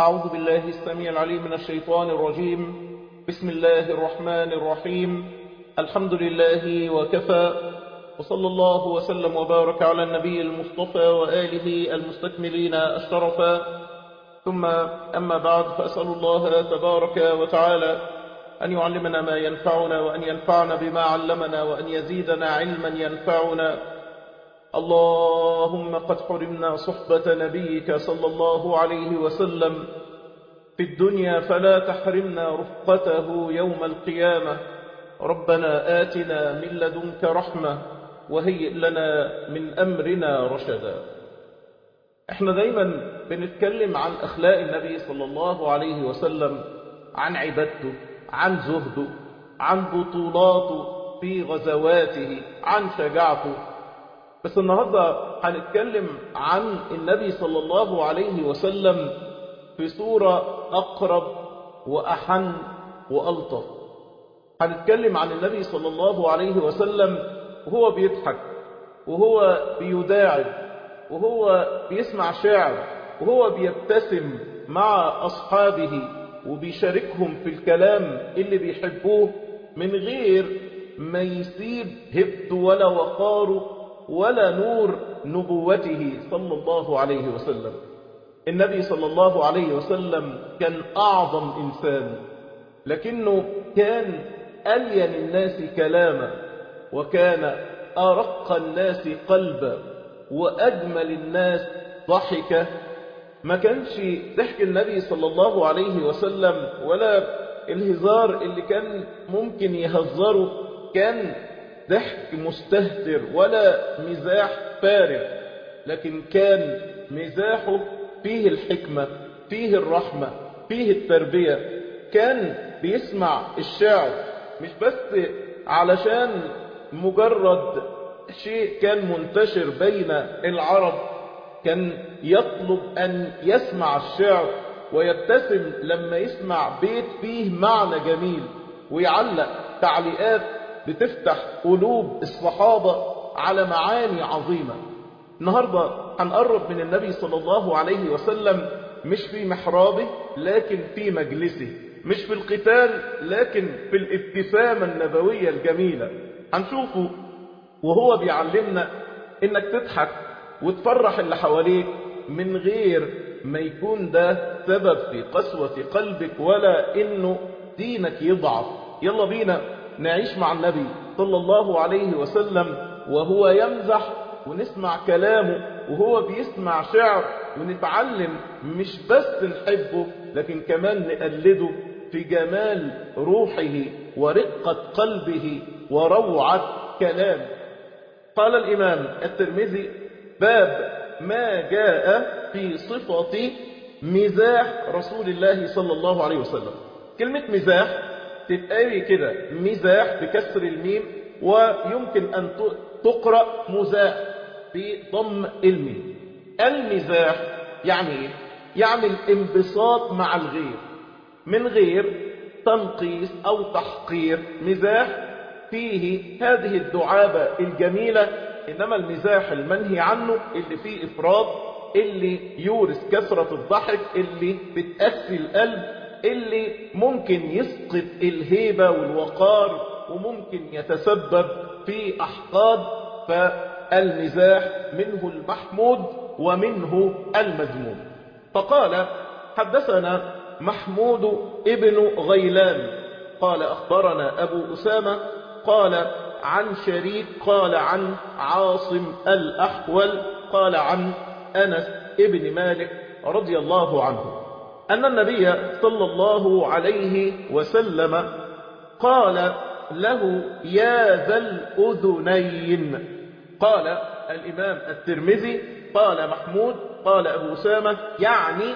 أعوذ بالله السميع العليم من الشيطان الرجيم بسم الله الرحمن الرحيم الحمد لله وكفى وصلى الله وسلم وبارك على النبي المصطفى وآله المستكملين الشرفا ثم أما بعد فأسأل الله تبارك وتعالى أن يعلمنا ما ينفعنا وأن ينفعنا بما علمنا وأن يزيدنا علما ينفعنا اللهم قد حرمنا صحبة نبيك صلى الله عليه وسلم في الدنيا فلا تحرمنا رفقته يوم القيامة ربنا آتنا من لدنك رحمة وهيئ لنا من أمرنا رشدا احنا دايما بنتكلم عن أخلاق النبي صلى الله عليه وسلم عن عبادته عن زهده عن بطولاته في غزواته عن شجاعته بس النهاردة هنتكلم عن النبي صلى الله عليه وسلم في صورة أقرب وأحن وألطف هنتكلم عن النبي صلى الله عليه وسلم وهو بيضحك وهو بيداعب وهو بيسمع شعر وهو بيبتسم مع أصحابه وبيشاركهم في الكلام اللي بيحبوه من غير ما يسيب هبته ولا وقاره ولا نور نبوته صلى الله عليه وسلم النبي صلى الله عليه وسلم كان أعظم إنسان لكنه كان ألين الناس كلاما وكان أرق الناس قلبا وأجمل الناس ضحكا ما كانش ضحك النبي صلى الله عليه وسلم ولا الهزار اللي كان ممكن يهزره كان ضحك مستهتر ولا مزاح فارغ لكن كان مزاحه فيه الحكمة فيه الرحمة فيه التربية كان بيسمع الشعر مش بس علشان مجرد شيء كان منتشر بين العرب كان يطلب أن يسمع الشعر ويبتسم لما يسمع بيت فيه معنى جميل ويعلق تعليقات بتفتح قلوب الصحابة على معاني عظيمة النهاردة هنقرب من النبي صلى الله عليه وسلم مش في محرابه لكن في مجلسه مش في القتال لكن في الابتسامة النبوية الجميلة هنشوفه وهو بيعلمنا انك تضحك وتفرح اللي حواليك من غير ما يكون ده سبب في قسوة قلبك ولا انه دينك يضعف يلا بينا نعيش مع النبي صلى الله عليه وسلم وهو يمزح ونسمع كلامه وهو بيسمع شعر ونتعلم مش بس نحبه لكن كمان نقلده في جمال روحه ورقة قلبه وروعة كلامه قال الإمام الترمذي باب ما جاء في صفة مزاح رسول الله صلى الله عليه وسلم كلمة مزاح تتقري كده مزاح بكسر الميم ويمكن أن تقرأ مزاح بضم الميم المزاح يعني ايه؟ يعني الانبساط مع الغير من غير تنقيص أو تحقير مزاح فيه هذه الدعابة الجميلة إنما المزاح المنهي عنه اللي فيه إفراط اللي يورث كثرة الضحك اللي بتأسي القلب اللي ممكن يسقط الهيبة والوقار وممكن يتسبب في أحقاد فالمزاح منه المحمود ومنه المذموم فقال حدثنا محمود ابن غيلان قال أخبرنا أبو أسامة قال عن شريك قال عن عاصم الأحول قال عن أنس ابن مالك رضي الله عنه أن النبي صلى الله عليه وسلم قال له يا ذا الأذنين قال الإمام الترمذي قال محمود قال أبو سامة يعني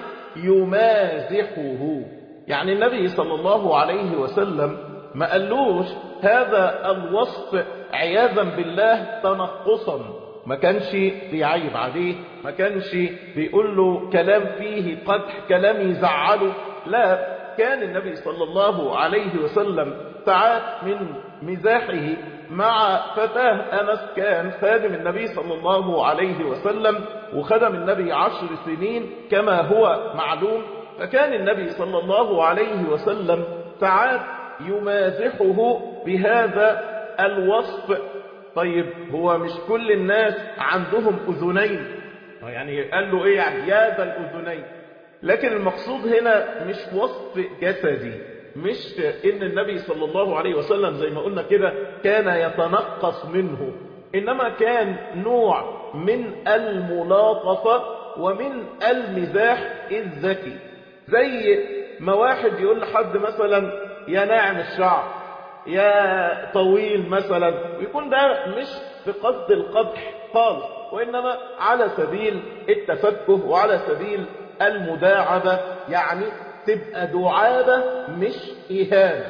يمازحه يعني النبي صلى الله عليه وسلم ما قالوش هذا الوصف عياذا بالله تنقصا ما كانش بيعيب عليه ما كانش بيقول له كلام فيه قدح كلام يزعله لا كان النبي صلى الله عليه وسلم ساعات من مزاحه مع فتاه أنس كان خادم النبي صلى الله عليه وسلم وخدم النبي عشر سنين كما هو معلوم فكان النبي صلى الله عليه وسلم ساعات يمازحه بهذا الوصف طيب هو مش كل الناس عندهم أذنين يعني قال له إيه يعني يا ذا الأذنين لكن المقصود هنا مش وصف جسدي مش ان النبي صلى الله عليه وسلم زي ما قلنا كده كان يتنقص منه انما كان نوع من الملاطفة ومن المزاح الذكي زي ما واحد يقول لحد مثلا يا ناعم الشعر يا طويل مثلا ويكون ده مش بقصد القدح خالص وإنما على سبيل التفكه وعلى سبيل المداعبة يعني تبقى دعابة مش إهانة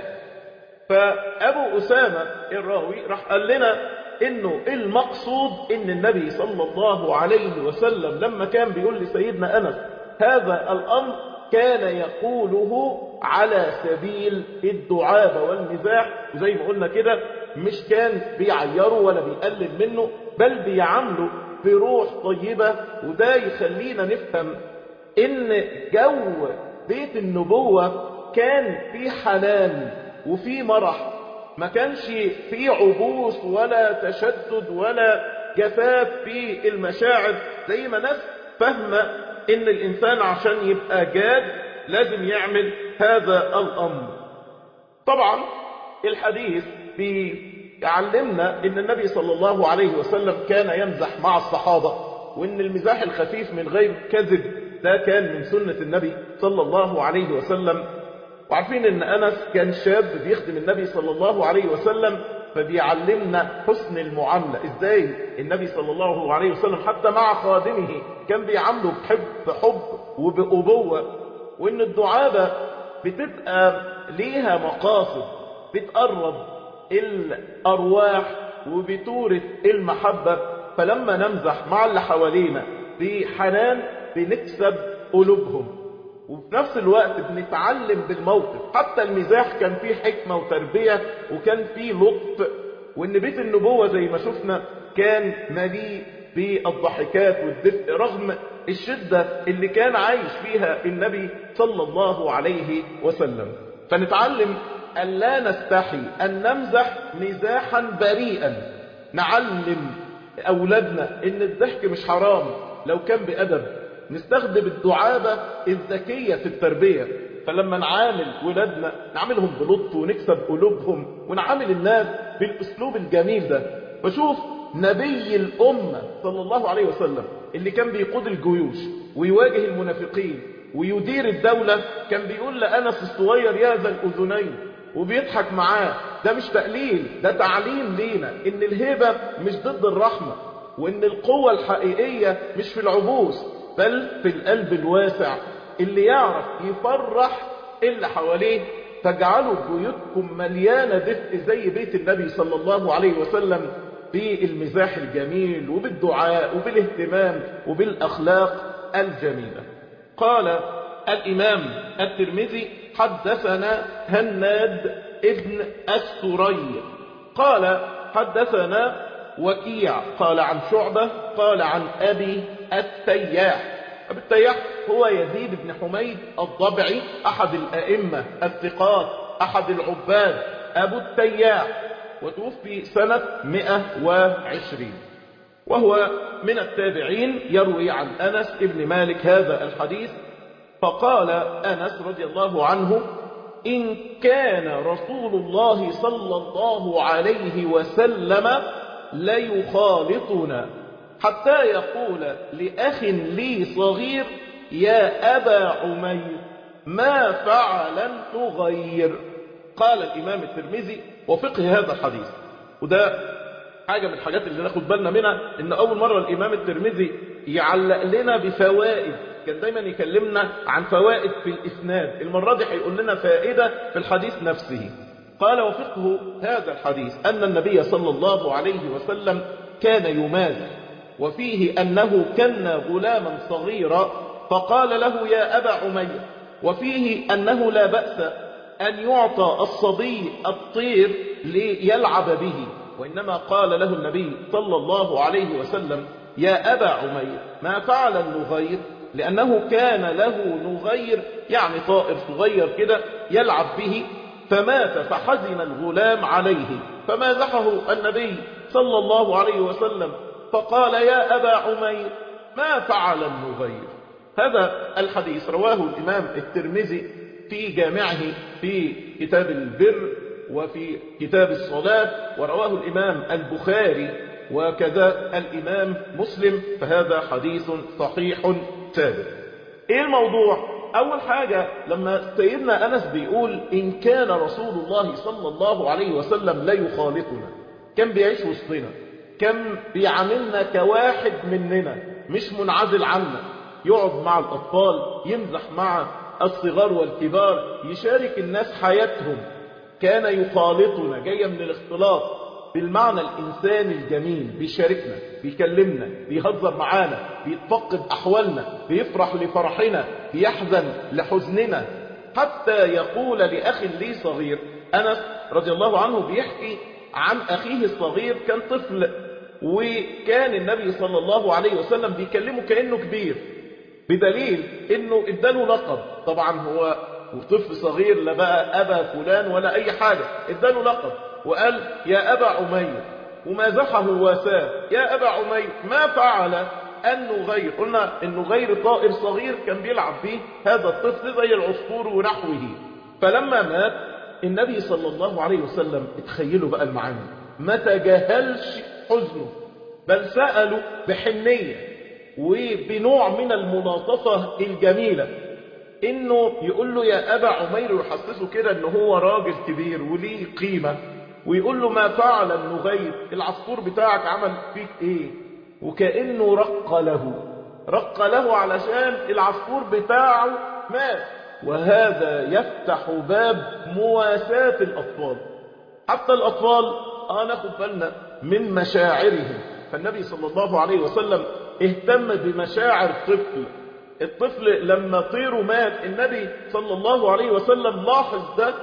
فأبو أسامة الراوي راح قال لنا إنه المقصود إن النبي صلى الله عليه وسلم لما كان بيقول لسيدنا أنس هذا الأمر كان يقوله على سبيل الدعابة والمزاح وزي ما قلنا كده مش كان بيعيره ولا بيقلل منه بل بيعامله بروح طيبة وده يخلينا نفهم ان جو بيت النبوة كان في حنان وفي مرح ما كانش في عبوس ولا تشدد ولا جفاف في المشاعر زي ما ناس فاهمة ان الانسان عشان يبقى جاد لازم يعمل هذا الامر طبعا الحديث بيعلمنا ان النبي صلى الله عليه وسلم كان يمزح مع الصحابة وان المزاح الخفيف من غير كذب ده كان من سنة النبي صلى الله عليه وسلم وعارفين ان انس كان شاب بيخدم النبي صلى الله عليه وسلم فبيعلمنا حسن المعاملة ازاي النبي صلى الله عليه وسلم حتى مع خادمه كان بيعامله بحب بحب وبأبوة وان الدعابة بتبقى ليها مقاصد بتقرب الارواح وبتورث المحبة فلما نمزح مع اللي حوالينا بحنان بنكسب قلوبهم وفي نفس الوقت بنتعلم بالموقف حتى المزاح كان فيه حكمة وتربية وكان فيه لطف وان بيت النبوة زي ما شفنا كان مليء بالضحكات والدفء رغم الشدة اللي كان عايش فيها النبي صلى الله عليه وسلم فنتعلم أن لا نستحي أن نمزح مزاحا بريئا نعلم أولادنا إن الضحك مش حرام لو كان بأدب نستخدم الدعابة الذكية في التربية فلما نعامل ولادنا نعاملهم بلطف ونكسب قلوبهم ونعامل الناس بالأسلوب الجميل ده فشوف نبي الأمة صلى الله عليه وسلم اللي كان بيقود الجيوش ويواجه المنافقين ويدير الدولة كان بيقول لأنس الصغير يا ذا الأذنين وبيضحك معاه ده مش تقليل ده تعليم لينا ان الهبة مش ضد الرحمة وان القوة الحقيقية مش في العبوس بل في القلب الواسع اللي يعرف يفرح اللي حواليه تجعلوا بيوتكم مليانة دفء زي بيت النبي صلى الله عليه وسلم بالمزاح الجميل وبالدعاء وبالاهتمام وبالأخلاق الجميلة قال الإمام الترمذي حدثنا هناد ابن السري قال حدثنا وكيع قال عن شعبة قال عن أبي التياح أبي التياح هو يزيد بن حميد الضبعي أحد الأئمة الثقات أحد العباد أبو التياح وتوفي سنة 120 وهو من التابعين يروي عن أنس ابن مالك هذا الحديث فقال أنس رضي الله عنه إن كان رسول الله صلى الله عليه وسلم ليخالطنا حتى يقول لأخ لي صغير يا أبا عمير ما فعل تغير قال الإمام الترمذي وفقه هذا الحديث وده حاجة من الحاجات اللي ناخد بالنا منها ان اول مرة الامام الترمذي يعلق لنا بفوائد كان دايما يكلمنا عن فوائد في الاسناد المرة دي هيقول لنا فائدة في الحديث نفسه قال وفقه هذا الحديث ان النبي صلى الله عليه وسلم كان يمازح وفيه انه كان غلاما صغيرا فقال له يا ابا عمير وفيه انه لا بأس ان يعطى الصبي الطير ليلعب به وإنما قال له النبي صلى الله عليه وسلم يا أبا عمير ما فعل النغير لأنه كان له نغير يعني طائر صغير كده يلعب به فمات فحزن الغلام عليه فمازحه النبي صلى الله عليه وسلم فقال يا أبا عمير ما فعل النغير هذا الحديث رواه الإمام الترمذي في جامعه في كتاب البر وفي كتاب الصلاة ورواه الإمام البخاري وكذا الإمام مسلم فهذا حديث صحيح ثابت إيه الموضوع؟ أول حاجة لما سيدنا أنس بيقول إن كان رسول الله صلى الله عليه وسلم لا يخالطنا كان بيعيش وسطنا كان بيعاملنا كواحد مننا مش منعزل عنا يقعد مع الأطفال يمزح مع الصغار والكبار يشارك الناس حياتهم كان يخالطنا جاية من الاختلاط بالمعنى الإنساني الجميل بيشاركنا بيكلمنا بيهزر معانا بيتفقد أحوالنا بيفرح لفرحنا بيحزن لحزننا حتى يقول لأخ لي صغير أنس رضي الله عنه بيحكي عن أخيه الصغير كان طفل وكان النبي صلى الله عليه وسلم بيكلمه كأنه كبير بدليل انه اداله لقب طبعا هو طفل صغير لا بقى ابا فلان ولا اي حاجة اداله لقب وقال يا ابا عمير ومازحه واساه يا ابا عمير ما فعل النغير قلنا النغير طائر صغير كان بيلعب به هذا الطفل زي العصفور ونحوه فلما مات النبي صلى الله عليه وسلم اتخيلوا بقى المعاني ما تجاهلش حزنه بل سأله بحنية وبنوع من الملاطفة الجميلة انه يقول له يا ابا عمير ويحسسه كده ان هو راجل كبير وليه قيمة ويقول له ما فعل النغير العصفور بتاعك عمل فيك ايه وكأنه رق له رق له علشان العصفور بتاعه مات وهذا يفتح باب مواساة الأطفال حتى الأطفال آه ناخد بالنا من مشاعرهم فالنبي صلى الله عليه وسلم اهتم بمشاعر الطفل الطفل لما طيره مات النبي صلى الله عليه وسلم لاحظ ده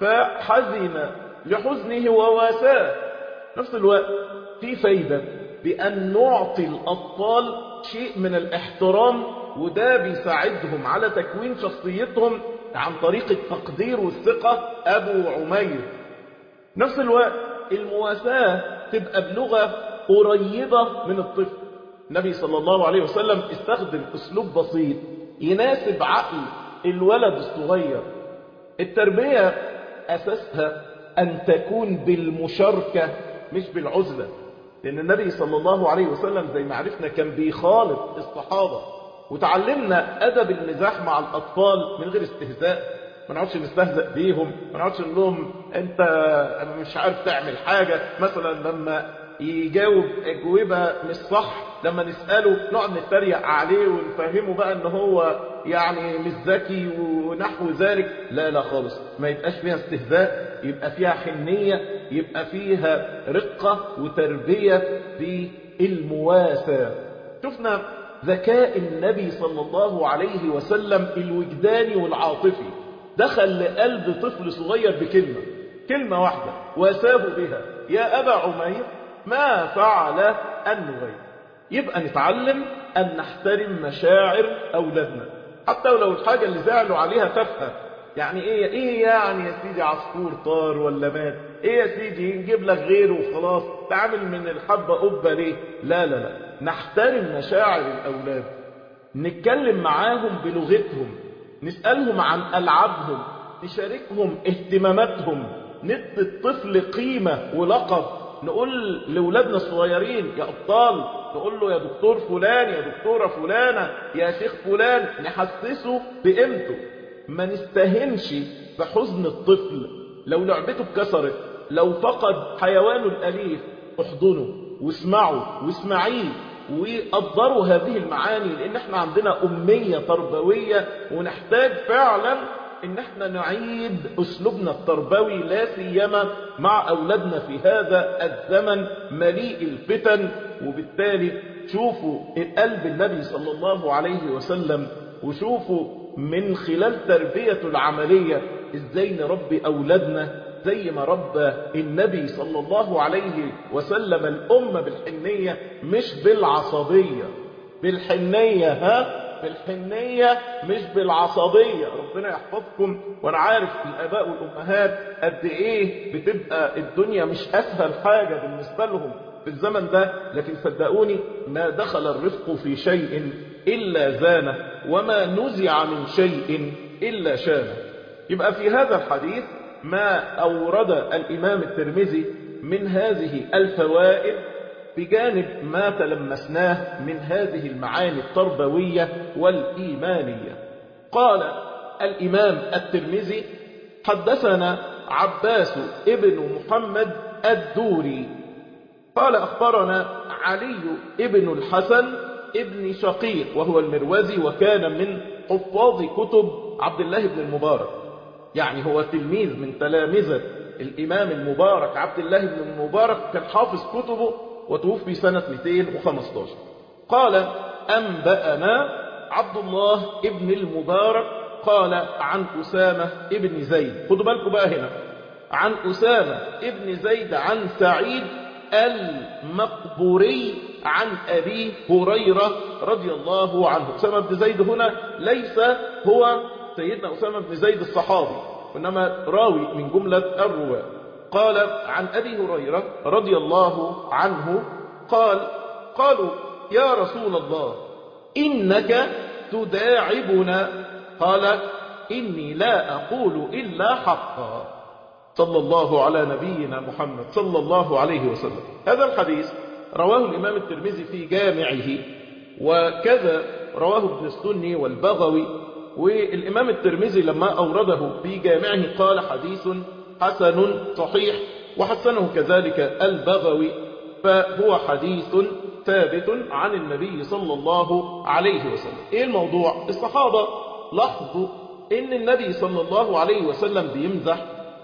فحزن لحزنه وواساه نفس الوقت في فايدة بأن نعطي الأطفال شيء من الاحترام وده بيساعدهم على تكوين شخصيتهم عن طريق التقدير والثقة أبو عمير نفس الوقت المواساة تبقى بلغة قريبة من الطفل النبي صلى الله عليه وسلم استخدم أسلوب بسيط يناسب عقل الولد الصغير التربية أساسها أن تكون بالمشاركة مش بالعزلة لأن النبي صلى الله عليه وسلم زي ما عرفنا كان بيخالط الصحابة وتعلمنا أدب المزاح مع الأطفال من غير استهزاء ما نقعدش نستهزأ بيهم ما نقعدش نقول لهم أنت مش عارف تعمل حاجة مثلا لما يجاوب أجوبة مش صح لما نسأله نقعد نتريق عليه ونفهمه بقى ان هو يعني مش ذكي ونحو ذلك لا لا خالص ما يبقاش فيها استهزاء يبقى فيها حنية يبقى فيها رقة وتربية بالمواساة شفنا ذكاء النبي صلى الله عليه وسلم الوجداني والعاطفي دخل لقلب طفل صغير بكلمة كلمة واحدة واساه بها يا أبا عمير ما فعل النغير يبقى نتعلم أن نحترم مشاعر أولادنا حتى ولو الحاجة اللي زعلوا عليها تافهة يعني ايه ايه يعني يا سيدي عصفور طار ولا مات ايه يا سيدي نجيب لك غيره وخلاص تعمل من الحبة قبة ليه لا لا لا نحترم مشاعر الأولاد نتكلم معاهم بلغتهم نسألهم عن ألعابهم نشاركهم اهتماماتهم ندي الطفل قيمة ولقب نقول لأولادنا الصغيرين يا أبطال نقول له يا دكتور فلان يا دكتورة فلانة يا شيخ فلان نحسسه بقيمته ما نستهنش بحزن الطفل لو لعبته اتكسرت لو فقد حيوانه الأليف احضنه واسمعه واسمعيه وقدروا هذه المعاني لان احنا عندنا أمية تربوية ونحتاج فعلا ان احنا نعيد اسلوبنا التربوي لا سيما مع اولادنا في هذا الزمن مليء الفتن وبالتالي شوفوا قلب النبي صلى الله عليه وسلم وشوفوا من خلال تربيته العملية ازاي نربي اولادنا زي ما ربى النبي صلى الله عليه وسلم الأمة بالحنية مش بالعصبية بالحنية ها بالحنية مش بالعصبية ربنا يحفظكم وانا عارف الاباء والامهات قد ايه بتبقى الدنيا مش اسهل حاجة بالنسبة لهم في الزمن ده لكن صدقوني ما دخل الرفق في شيء إلا زانه وما نزع من شيء إلا شانه يبقى في هذا الحديث ما أورد الإمام الترمذي من هذه الفوائد بجانب ما تلمسناه من هذه المعاني التربوية والإيمانية قال الإمام الترمذي حدثنا عباس ابن محمد الدوري قال أخبرنا علي ابن الحسن ابن شقيق وهو المروزي وكان من حفاظ كتب عبد الله بن المبارك يعني هو تلميذ من تلامذة الإمام المبارك عبد الله بن المبارك كان حافظ كتبه وتوفي سنة 215 قال أنبأنا عبد الله ابن المبارك قال عن أسامة ابن زيد خدوا بالكم بقى هنا عن أسامة ابن زيد عن سعيد المقبوري عن أبي هريرة رضي الله عنه أسامة بن زيد هنا ليس هو سيدنا أسامة بن زيد الصحابي وإنما راوي من جملة الرواة قال عن أبي هريرة رضي الله عنه قال قالوا يا رسول الله إنك تداعبنا قال إني لا أقول إلا حقا صلى الله على نبينا محمد صلى الله عليه وسلم هذا الحديث رواه الإمام الترمذي في جامعه وكذا رواه ابن السني والبغوي والإمام الترمذي لما أورده في جامعه قال حديث حسن صحيح وحسنه كذلك البغوي فهو حديث ثابت عن النبي صلى الله عليه وسلم ايه الموضوع الصحابة لاحظوا ان النبي صلى الله عليه وسلم بيمزح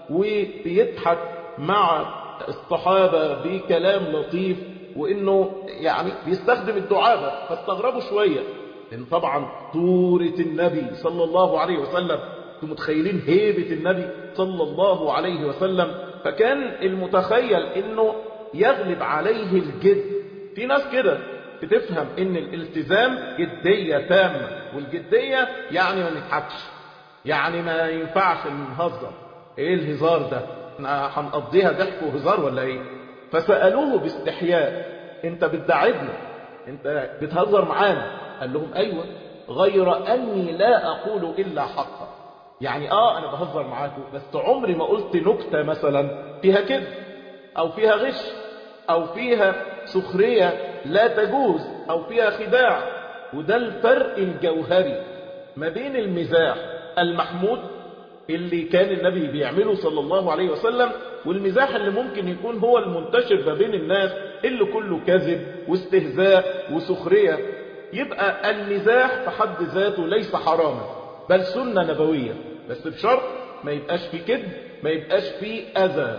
وبيضحك مع الصحابة بكلام لطيف وانه يعني بيستخدم الدعابة فاستغربوا شوية لان طبعا طورة النبي صلى الله عليه وسلم انتم متخيلين هيبة النبي صلى الله عليه وسلم فكان المتخيل انه يغلب عليه الجد في ناس كده بتفهم ان الالتزام جدية تامة والجدية يعني ما نضحكش يعني ما ينفعش نهزر ايه الهزار ده احنا هنقضيها ضحك وهزار ولا ايه فسألوه باستحياء انت بتدعبنا انت بتهزر معانا قال لهم ايوه غير اني لا اقول الا حقا يعني اه انا بهزر معاكم بس عمري ما قلت نكتة مثلا فيها كذب او فيها غش او فيها سخرية لا تجوز او فيها خداع وده الفرق الجوهري ما بين المزاح المحمود اللي كان النبي بيعمله صلى الله عليه وسلم والمزاح اللي ممكن يكون هو المنتشر ما بين الناس اللي كله كذب واستهزاء وسخرية يبقى المزاح في حد ذاته ليس حراما بل سنة نبوية بس بشرط ما يبقاش فيه كذب ما يبقاش فيه أذى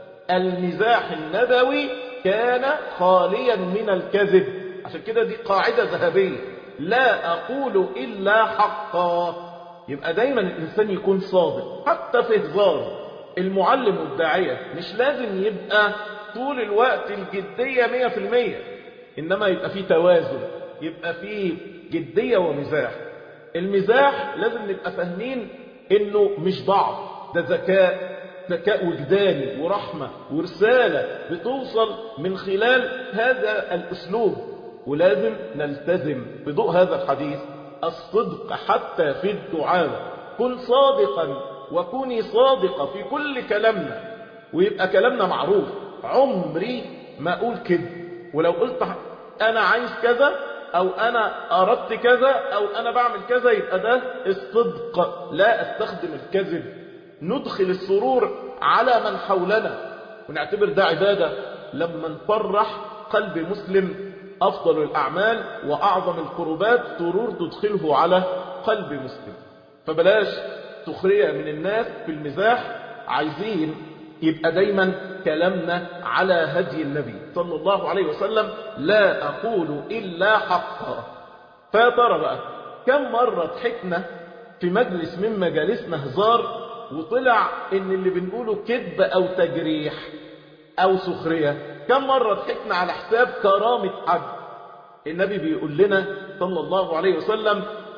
المزاح النبوي كان خاليا من الكذب عشان كده دي قاعدة ذهبية لا أقول إلا حقا يبقى دايما الإنسان يكون صادق حتى في هزار المعلم والداعية مش لازم يبقى طول الوقت الجدية مية في المية إنما يبقى فيه توازن يبقى فيه جدية ومزاح المزاح لازم نبقى فاهمين إنه مش ضعف ده ذكاء ذكاء وجداني ورحمة ورسالة بتوصل من خلال هذا الأسلوب ولازم نلتزم بضوء هذا الحديث الصدق حتى في الدعاء كن صادقا وكوني صادقة في كل كلامنا ويبقى كلامنا معروف عمري ما أقول كده ولو قلت أنا عايز كذا أو أنا أردت كذا أو أنا بعمل كذا يبقى ده الصدق لا أستخدم الكذب ندخل السرور على من حولنا ونعتبر ده عبادة لما نفرح قلب مسلم أفضل الأعمال وأعظم القربات سرور تدخله على قلب مسلم فبلاش سخرية من الناس في المزاح عايزين يبقى دايما كلامنا على هدي النبي صلى الله عليه وسلم لا أقول إلا حقا فيا ترى بقى كم مرة ضحكنا في مجلس من مجالسنا هزار وطلع ان اللي بنقوله كذب او تجريح او سخرية كم مرة ضحكنا على حساب كرامة حد النبي بيقول لنا صلى الله عليه وسلم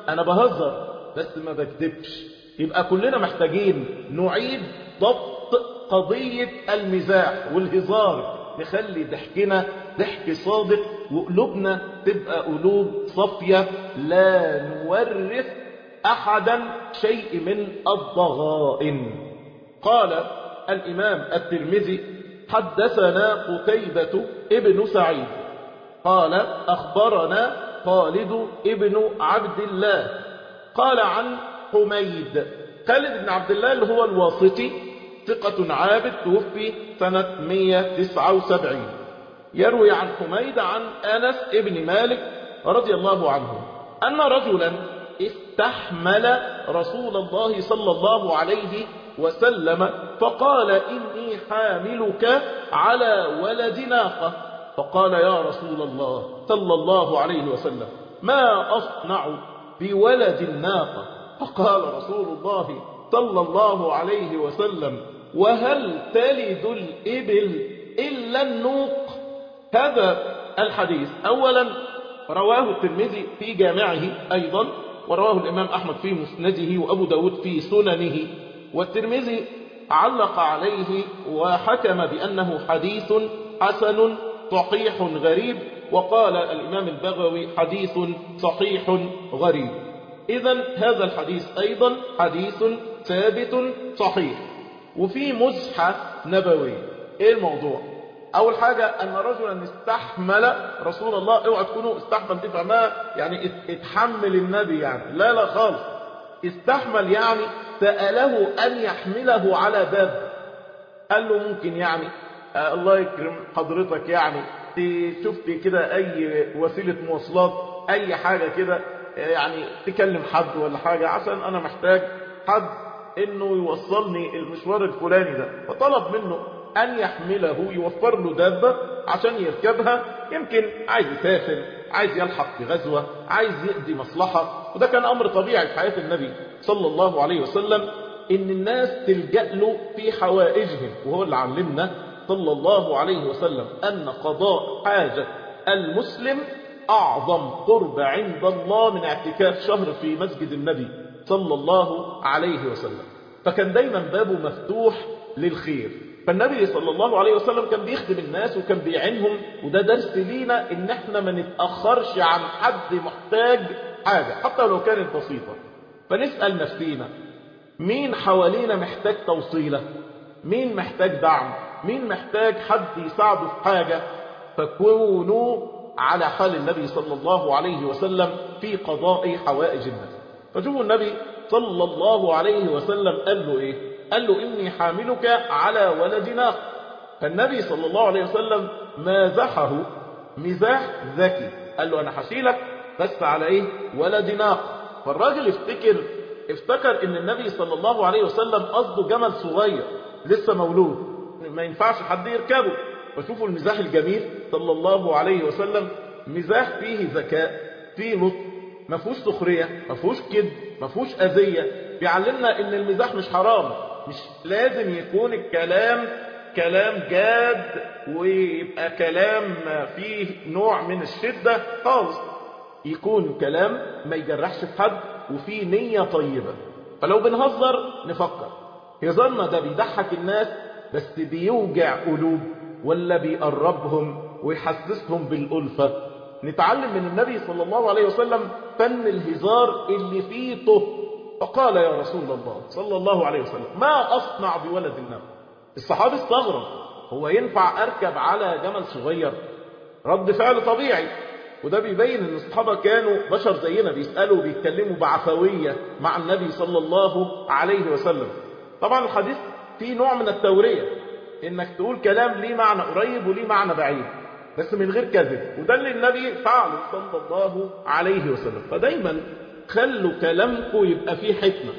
أنا بهزر بس ما بكذبش يبقى كلنا محتاجين نعيد ضبط قضية المزاح والهزار نخلي ضحكنا ضحك صادق وقلوبنا تبقى قلوب صافية لا نورث أحدا شيء من الضغائن قال الإمام الترمذي حدثنا قتيبة ابن سعيد قال أخبرنا خالد ابن عبد الله قال عن حميد خالد بن عبد الله اللي هو الواسطي ثقة عابد توفي سنة 179 يروي عن حميد عن أنس ابن مالك رضي الله عنه أن رجلا استحمل رسول الله صلى الله عليه وسلم فقال إني حاملك على ولد ناقة فقال يا رسول الله صلى الله عليه وسلم ما أصنع بولد الناقة فقال رسول الله صلى الله عليه وسلم وهل تلد الإبل إلا النوق هذا الحديث أولا رواه الترمذي في جامعه أيضا ورواه الإمام أحمد في مسنده وأبو داود في سننه والترمذي علق عليه وحكم بأنه حديث حسن صحيح غريب وقال الإمام البغوي حديث صحيح غريب إذا هذا الحديث أيضا حديث ثابت صحيح وفي مزحة نبوية إيه الموضوع أول حاجة أن رجلا استحمل رسول الله اوعى تكونوا استحمل دي فهمها يعني اتحمل النبي يعني لا لا خالص استحمل يعني سأله أن يحمله على باب قال له ممكن يعني آه الله يكرم حضرتك يعني شفتي كده أي وسيلة مواصلات أي حاجة كده يعني تكلم حد ولا حاجة عشان أنا محتاج حد إنه يوصلني المشوار الفلاني ده فطلب منه أن يحمله يوفر له دابة عشان يركبها يمكن عايز يسافر عايز يلحق في غزوة عايز يقضي مصلحة وده كان أمر طبيعي في حياة النبي صلى الله عليه وسلم إن الناس تلجأ له في حوائجهم وهو اللي علمنا صلى الله عليه وسلم أن قضاء حاجة المسلم أعظم قرب عند الله من اعتكاف شهر في مسجد النبي صلى الله عليه وسلم فكان دايما بابه مفتوح للخير فالنبي صلى الله عليه وسلم كان بيخدم الناس وكان بيعينهم وده درس لينا ان احنا ما نتأخرش عن حد محتاج حاجة حتى لو كانت بسيطة فنسأل نفسينا مين حوالينا محتاج توصيلة مين محتاج دعم مين محتاج حد يساعده في حاجة فكونوا على حال النبي صلى الله عليه وسلم في قضاء حوائج الناس فشوفوا النبي صلى الله عليه وسلم قال له ايه قال له إني حاملك على ولد ناق فالنبي صلى الله عليه وسلم مازحه مزاح ذكي قال له أنا حشيلك بس على إيه ولد ناق فالراجل افتكر افتكر ان النبي صلى الله عليه وسلم قصده جمل صغير لسه مولود ما ينفعش حد يركبه فشوفوا المزاح الجميل صلى الله عليه وسلم مزاح فيه ذكاء فيه لطف ما فيهوش سخريه ما فيهوش كذب ما فيهوش اذيه بيعلمنا ان المزاح مش حرام مش لازم يكون الكلام كلام جاد ويبقى كلام فيه نوع من الشدة خالص يكون كلام ما يجرحش في حد وفيه نية طيبة فلو بنهزر نفكر هزارنا ده بيضحك الناس بس بيوجع قلوب ولا بيقربهم ويحسسهم بالألفة نتعلم من النبي صلى الله عليه وسلم فن الهزار اللي فيه طه فقال يا رسول الله صلى الله عليه وسلم ما أصنع بولد النبي الصحابي استغرب هو ينفع أركب على جمل صغير رد فعل طبيعي وده بيبين ان الصحابة كانوا بشر زينا بيسألوا وبيتكلموا بعفوية مع النبي صلى الله عليه وسلم طبعا الحديث فيه نوع من التورية انك تقول كلام ليه معنى قريب وليه معنى بعيد بس من غير كذب وده اللي النبي فعله صلى الله عليه وسلم فدايما خلوا كلامكم يبقى فيه حكمة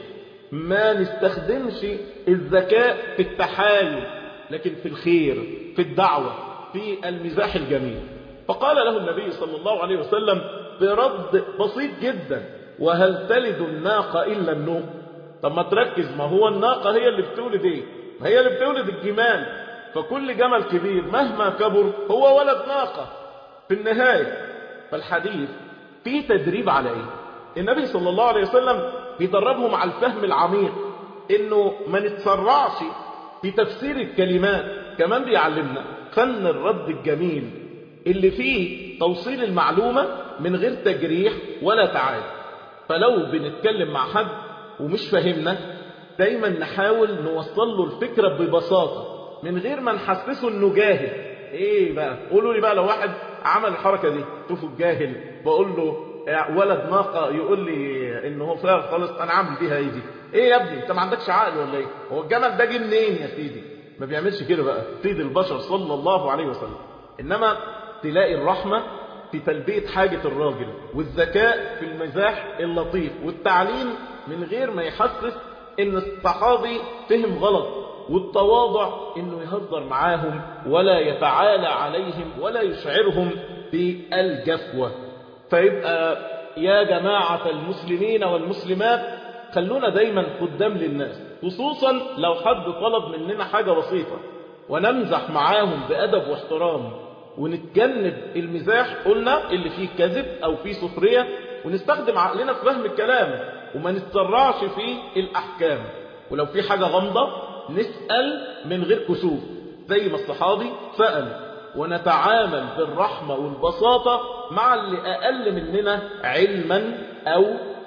ما نستخدمش الذكاء في التحايل لكن في الخير في الدعوة في المزاح الجميل فقال له النبي صلى الله عليه وسلم برد بسيط جدا وهل تلد الناقة إلا النوق طب ما تركز ما هو الناقة هي اللي بتولد ايه ما هي اللي بتولد الجمال فكل جمل كبير مهما كبر هو ولد ناقة في النهاية فالحديث فيه تدريب على ايه النبي صلى الله عليه وسلم بيدربهم على الفهم العميق انه ما نتسرعش في تفسير الكلمات كمان بيعلمنا فن الرد الجميل اللي فيه توصيل المعلومة من غير تجريح ولا تعاد فلو بنتكلم مع حد ومش فاهمنا دايما نحاول نوصل له الفكرة ببساطة من غير ما نحسسه انه جاهل ايه بقى قولوا لي بقى لو واحد عمل الحركة دي شوفوا الجاهل بقول له ولد ناقة يقول لي ان هو فاهم خالص انا عامل بيها ايه دي ايه يا ابني انت ما عندكش عقل ولا ايه هو الجمل ده جه منين يا سيدي ما بيعملش كده بقى سيد البشر صلى الله عليه وسلم انما تلاقي الرحمة في تلبية حاجة الراجل والذكاء في المزاح اللطيف والتعليم من غير ما يحسس ان الصحابي فهم غلط والتواضع انه يهزر معاهم ولا يتعالى عليهم ولا يشعرهم بالجفوة فيبقى يا جماعة المسلمين والمسلمات خلونا دايما قدام للناس خصوصا لو حد طلب مننا حاجة بسيطة ونمزح معاهم بأدب واحترام ونتجنب المزاح قلنا اللي فيه كذب أو فيه سخرية ونستخدم عقلنا في فهم الكلام وما نتسرعش في الأحكام ولو في حاجة غامضة نسأل من غير كسوف زي ما الصحابي سأل ونتعامل بالرحمة والبساطة مع اللي أقل مننا علما أو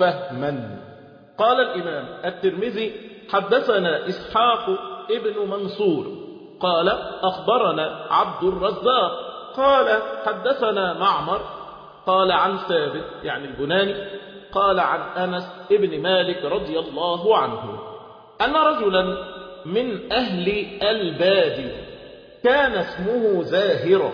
فهما قال الإمام الترمذي حدثنا إسحاق ابن منصور قال أخبرنا عبد الرزاق قال حدثنا معمر قال عن ثابت يعني البناني قال عن أنس ابن مالك رضي الله عنه أن رجلا من أهل البادي كان اسمه زاهرة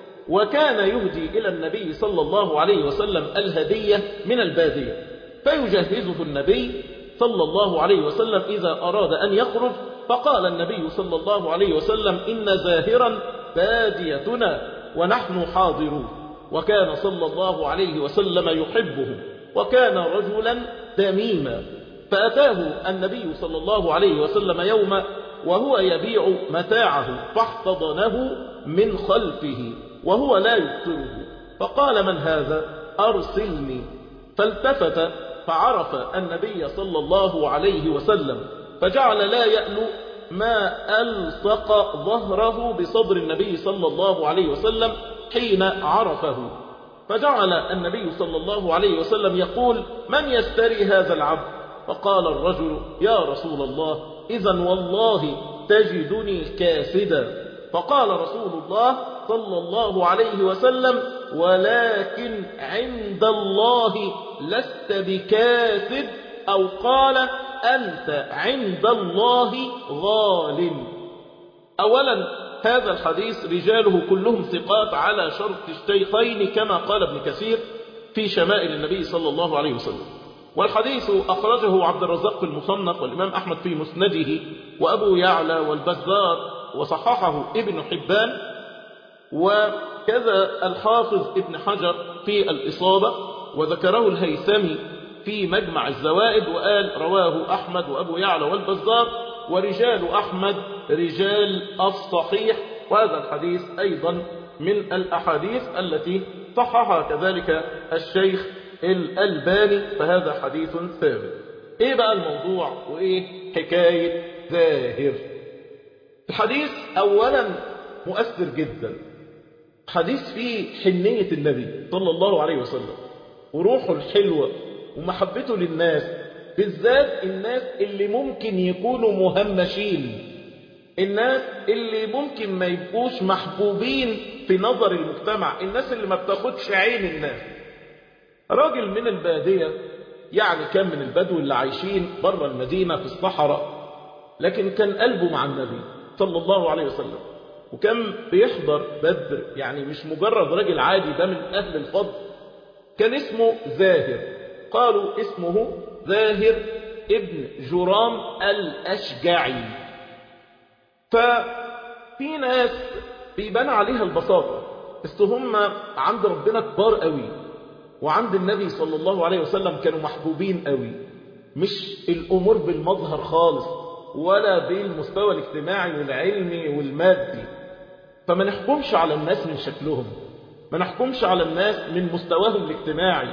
وكان يهدي إلى النبي صلى الله عليه وسلم الهدية من البادية فيجهزه النبي صلى الله عليه وسلم إذا أراد أن يخرج فقال النبي صلى الله عليه وسلم إن زاهرا باديتنا ونحن حاضرون وكان صلى الله عليه وسلم يحبه وكان رجلا دميما فأتاه النبي صلى الله عليه وسلم يوما وهو يبيع متاعه فاحتضنه من خلفه وهو لا يبصره فقال من هذا أرسلني فالتفت فعرف النبي صلى الله عليه وسلم فجعل لا يألو ما ألصق ظهره بصدر النبي صلى الله عليه وسلم حين عرفه فجعل النبي صلى الله عليه وسلم يقول من يشتري هذا العبد فقال الرجل يا رسول الله إذا والله تجدني كاسدا فقال رسول الله صلى الله عليه وسلم ولكن عند الله لست بكاسد أو قال أنت عند الله غال أولا هذا الحديث رجاله كلهم ثقات على شرط الشيخين كما قال ابن كثير في شمائل النبي صلى الله عليه وسلم والحديث أخرجه عبد الرزاق في المصنف والإمام أحمد في مسنده وأبو يعلى والبزار وصححه ابن حبان وكذا الحافظ ابن حجر في الإصابة وذكره الهيثمي في مجمع الزوائد وقال رواه أحمد وأبو يعلى والبزار ورجال أحمد رجال الصحيح وهذا الحديث أيضا من الأحاديث التي صححها كذلك الشيخ الألباني فهذا حديث ثابت ايه بقى الموضوع وايه حكاية زاهر الحديث اولا مؤثر جدا حديث فيه حنية النبي صلى الله عليه وسلم وروحه الحلوة ومحبته للناس بالذات الناس اللي ممكن يكونوا مهمشين الناس اللي ممكن ما يبقوش محبوبين في نظر المجتمع الناس اللي ما بتاخدش عين الناس راجل من البادية يعني كان من البدو اللي عايشين بره المدينة في الصحراء لكن كان قلبه مع النبي صلى الله عليه وسلم وكان بيحضر بدر يعني مش مجرد راجل عادي ده من أهل الفضل كان اسمه زاهر قالوا اسمه زاهر ابن جرام الأشجعي ففي ناس بيبان عليها البساطة بس هم عند ربنا كبار قوي وعند النبي صلى الله عليه وسلم كانوا محبوبين قوي مش الأمور بالمظهر خالص ولا بالمستوى الاجتماعي والعلمي والمادي فما نحكمش على الناس من شكلهم ما نحكمش على الناس من مستواهم الاجتماعي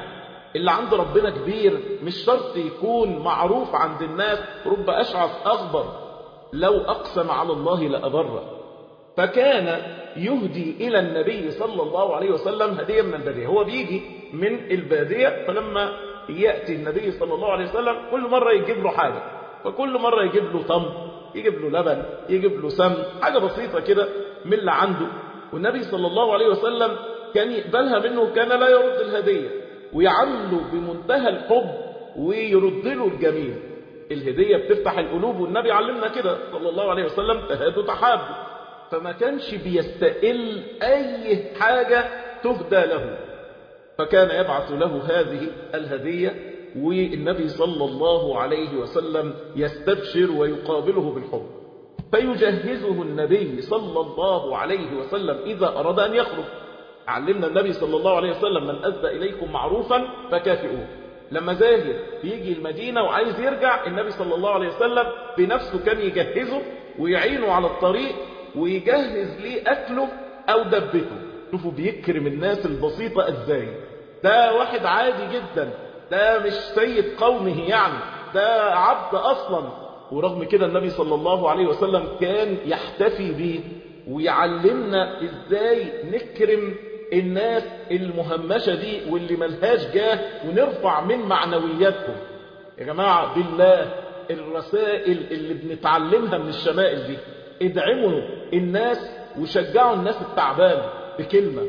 اللي عند ربنا كبير مش شرط يكون معروف عند الناس رب أشعث أغبر لو أقسم على الله لأبره فكان يهدي إلى النبي صلى الله عليه وسلم هدية من البادية هو بيجي من البادية فلما يأتي النبي صلى الله عليه وسلم كل مرة يجيب له حاجة فكل مرة يجيب له تمر يجيب له لبن يجيب له سمن حاجة بسيطة كده من اللي عنده والنبي صلى الله عليه وسلم كان يقبلها منه كان لا يرد الهدية ويعامله بمنتهى الحب ويرد له الجميل الهدية بتفتح القلوب والنبي علمنا كده صلى الله عليه وسلم تهادوا تحابوا فما كانش بيستقل أي حاجة تهدى له فكان يبعث له هذه الهدية والنبي صلى الله عليه وسلم يستبشر ويقابله بالحب فيجهزه النبي صلى الله عليه وسلم إذا أراد أن يخرج علمنا النبي صلى الله عليه وسلم من أسدى إليكم معروفا فكافئوه لما زاهر يجي المدينة وعايز يرجع النبي صلى الله عليه وسلم بنفسه كان يجهزه ويعينه على الطريق ويجهز ليه أكله أو دبته شوفوا بيكرم الناس البسيطة ازاي ده واحد عادي جدا ده مش سيد قومه يعني ده عبد أصلا ورغم كده النبي صلى الله عليه وسلم كان يحتفي به ويعلمنا ازاي نكرم الناس المهمشة دي واللي ملهاش جاه ونرفع من معنوياتهم يا جماعة بالله الرسائل اللي بنتعلمها من الشمائل دي ادعموا الناس وشجعوا الناس التعبان بكلمة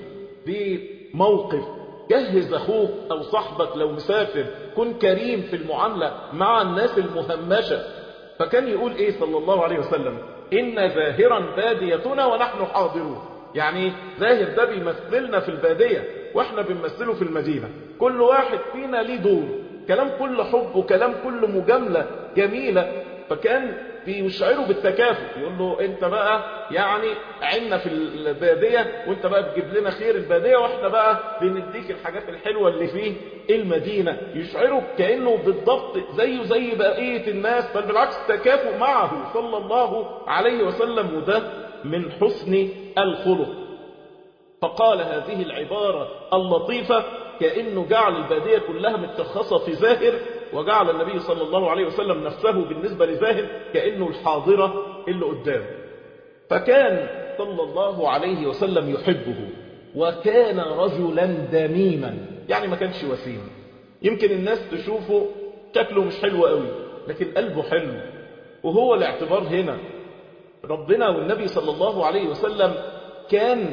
بموقف جهز أخوك أو صاحبك لو مسافر كن كريم في المعاملة مع الناس المهمشة فكان يقول إيه صلى الله عليه وسلم إن ظاهرا باديتنا ونحن حاضرون يعني ظاهر ده بيمثلنا في البادية واحنا بنمثله في المدينة كل واحد فينا ليه دور كلام كل حب وكلام كل مجاملة جميلة فكان بيشعره بالتكافؤ يقول له انت بقى يعني عنا في البادية وانت بقى بتجيب لنا خير البادية واحنا بقى بنديك الحاجات الحلوة اللي فيه المدينة يشعره كأنه بالضبط زيه زي بقية الناس بل بالعكس تكافؤ معه صلى الله عليه وسلم وده من حسن الخلق فقال هذه العبارة اللطيفة كأنه جعل البادية كلها متشخصة في زاهر وجعل النبي صلى الله عليه وسلم نفسه بالنسبة لزاهر كأنه الحاضرة اللي قدام فكان صلى الله عليه وسلم يحبه وكان رجلا دميما يعني ما كانش وسيم يمكن الناس تشوفه شكله مش حلو قوي لكن قلبه حلو وهو الاعتبار هنا ربنا والنبي صلى الله عليه وسلم كان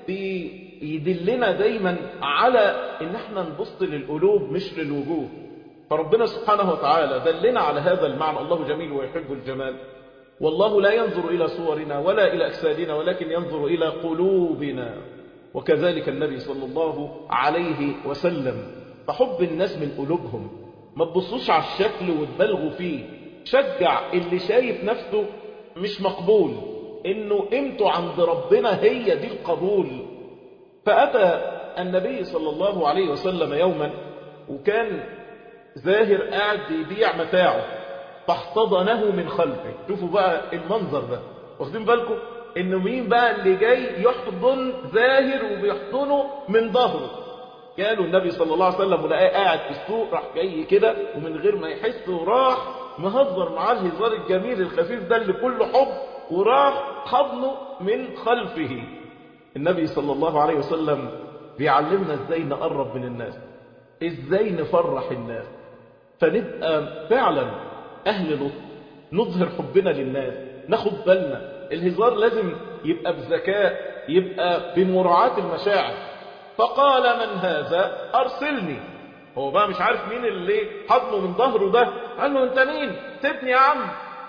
بيدلنا دايما على ان احنا نبص للقلوب مش للوجوه فربنا سبحانه وتعالى دلنا على هذا المعنى الله جميل ويحب الجمال والله لا ينظر إلى صورنا ولا إلى أجسادنا ولكن ينظر إلى قلوبنا وكذلك النبي صلى الله عليه وسلم فحب الناس من قلوبهم ما تبصوش على الشكل وتبالغوا فيه شجع اللي شايف نفسه مش مقبول انه قيمته عند ربنا هي دي القبول فأتى النبي صلى الله عليه وسلم يوما وكان زاهر قاعد بيبيع متاعه فاحتضنه من خلفه شوفوا بقى المنظر ده واخدين بالكم انه مين بقى اللي جاي يحضن زاهر وبيحضنه من ظهره قالوا النبي صلى الله عليه وسلم ولقاه قاعد في السوق راح جاي كده ومن غير ما يحس وراح مهزر معاه الهزار الجميل الخفيف ده اللي كله حب وراح حضنه من خلفه النبي صلى الله عليه وسلم بيعلمنا ازاي نقرب من الناس ازاي نفرح الناس فنبقى فعلا اهل لطف نظهر حبنا للناس ناخد بالنا الهزار لازم يبقى بذكاء يبقى بمراعاة المشاعر فقال من هذا ارسلني هو بقى مش عارف مين اللي حضنه من ظهره ده قال له انت مين سيبني يا عم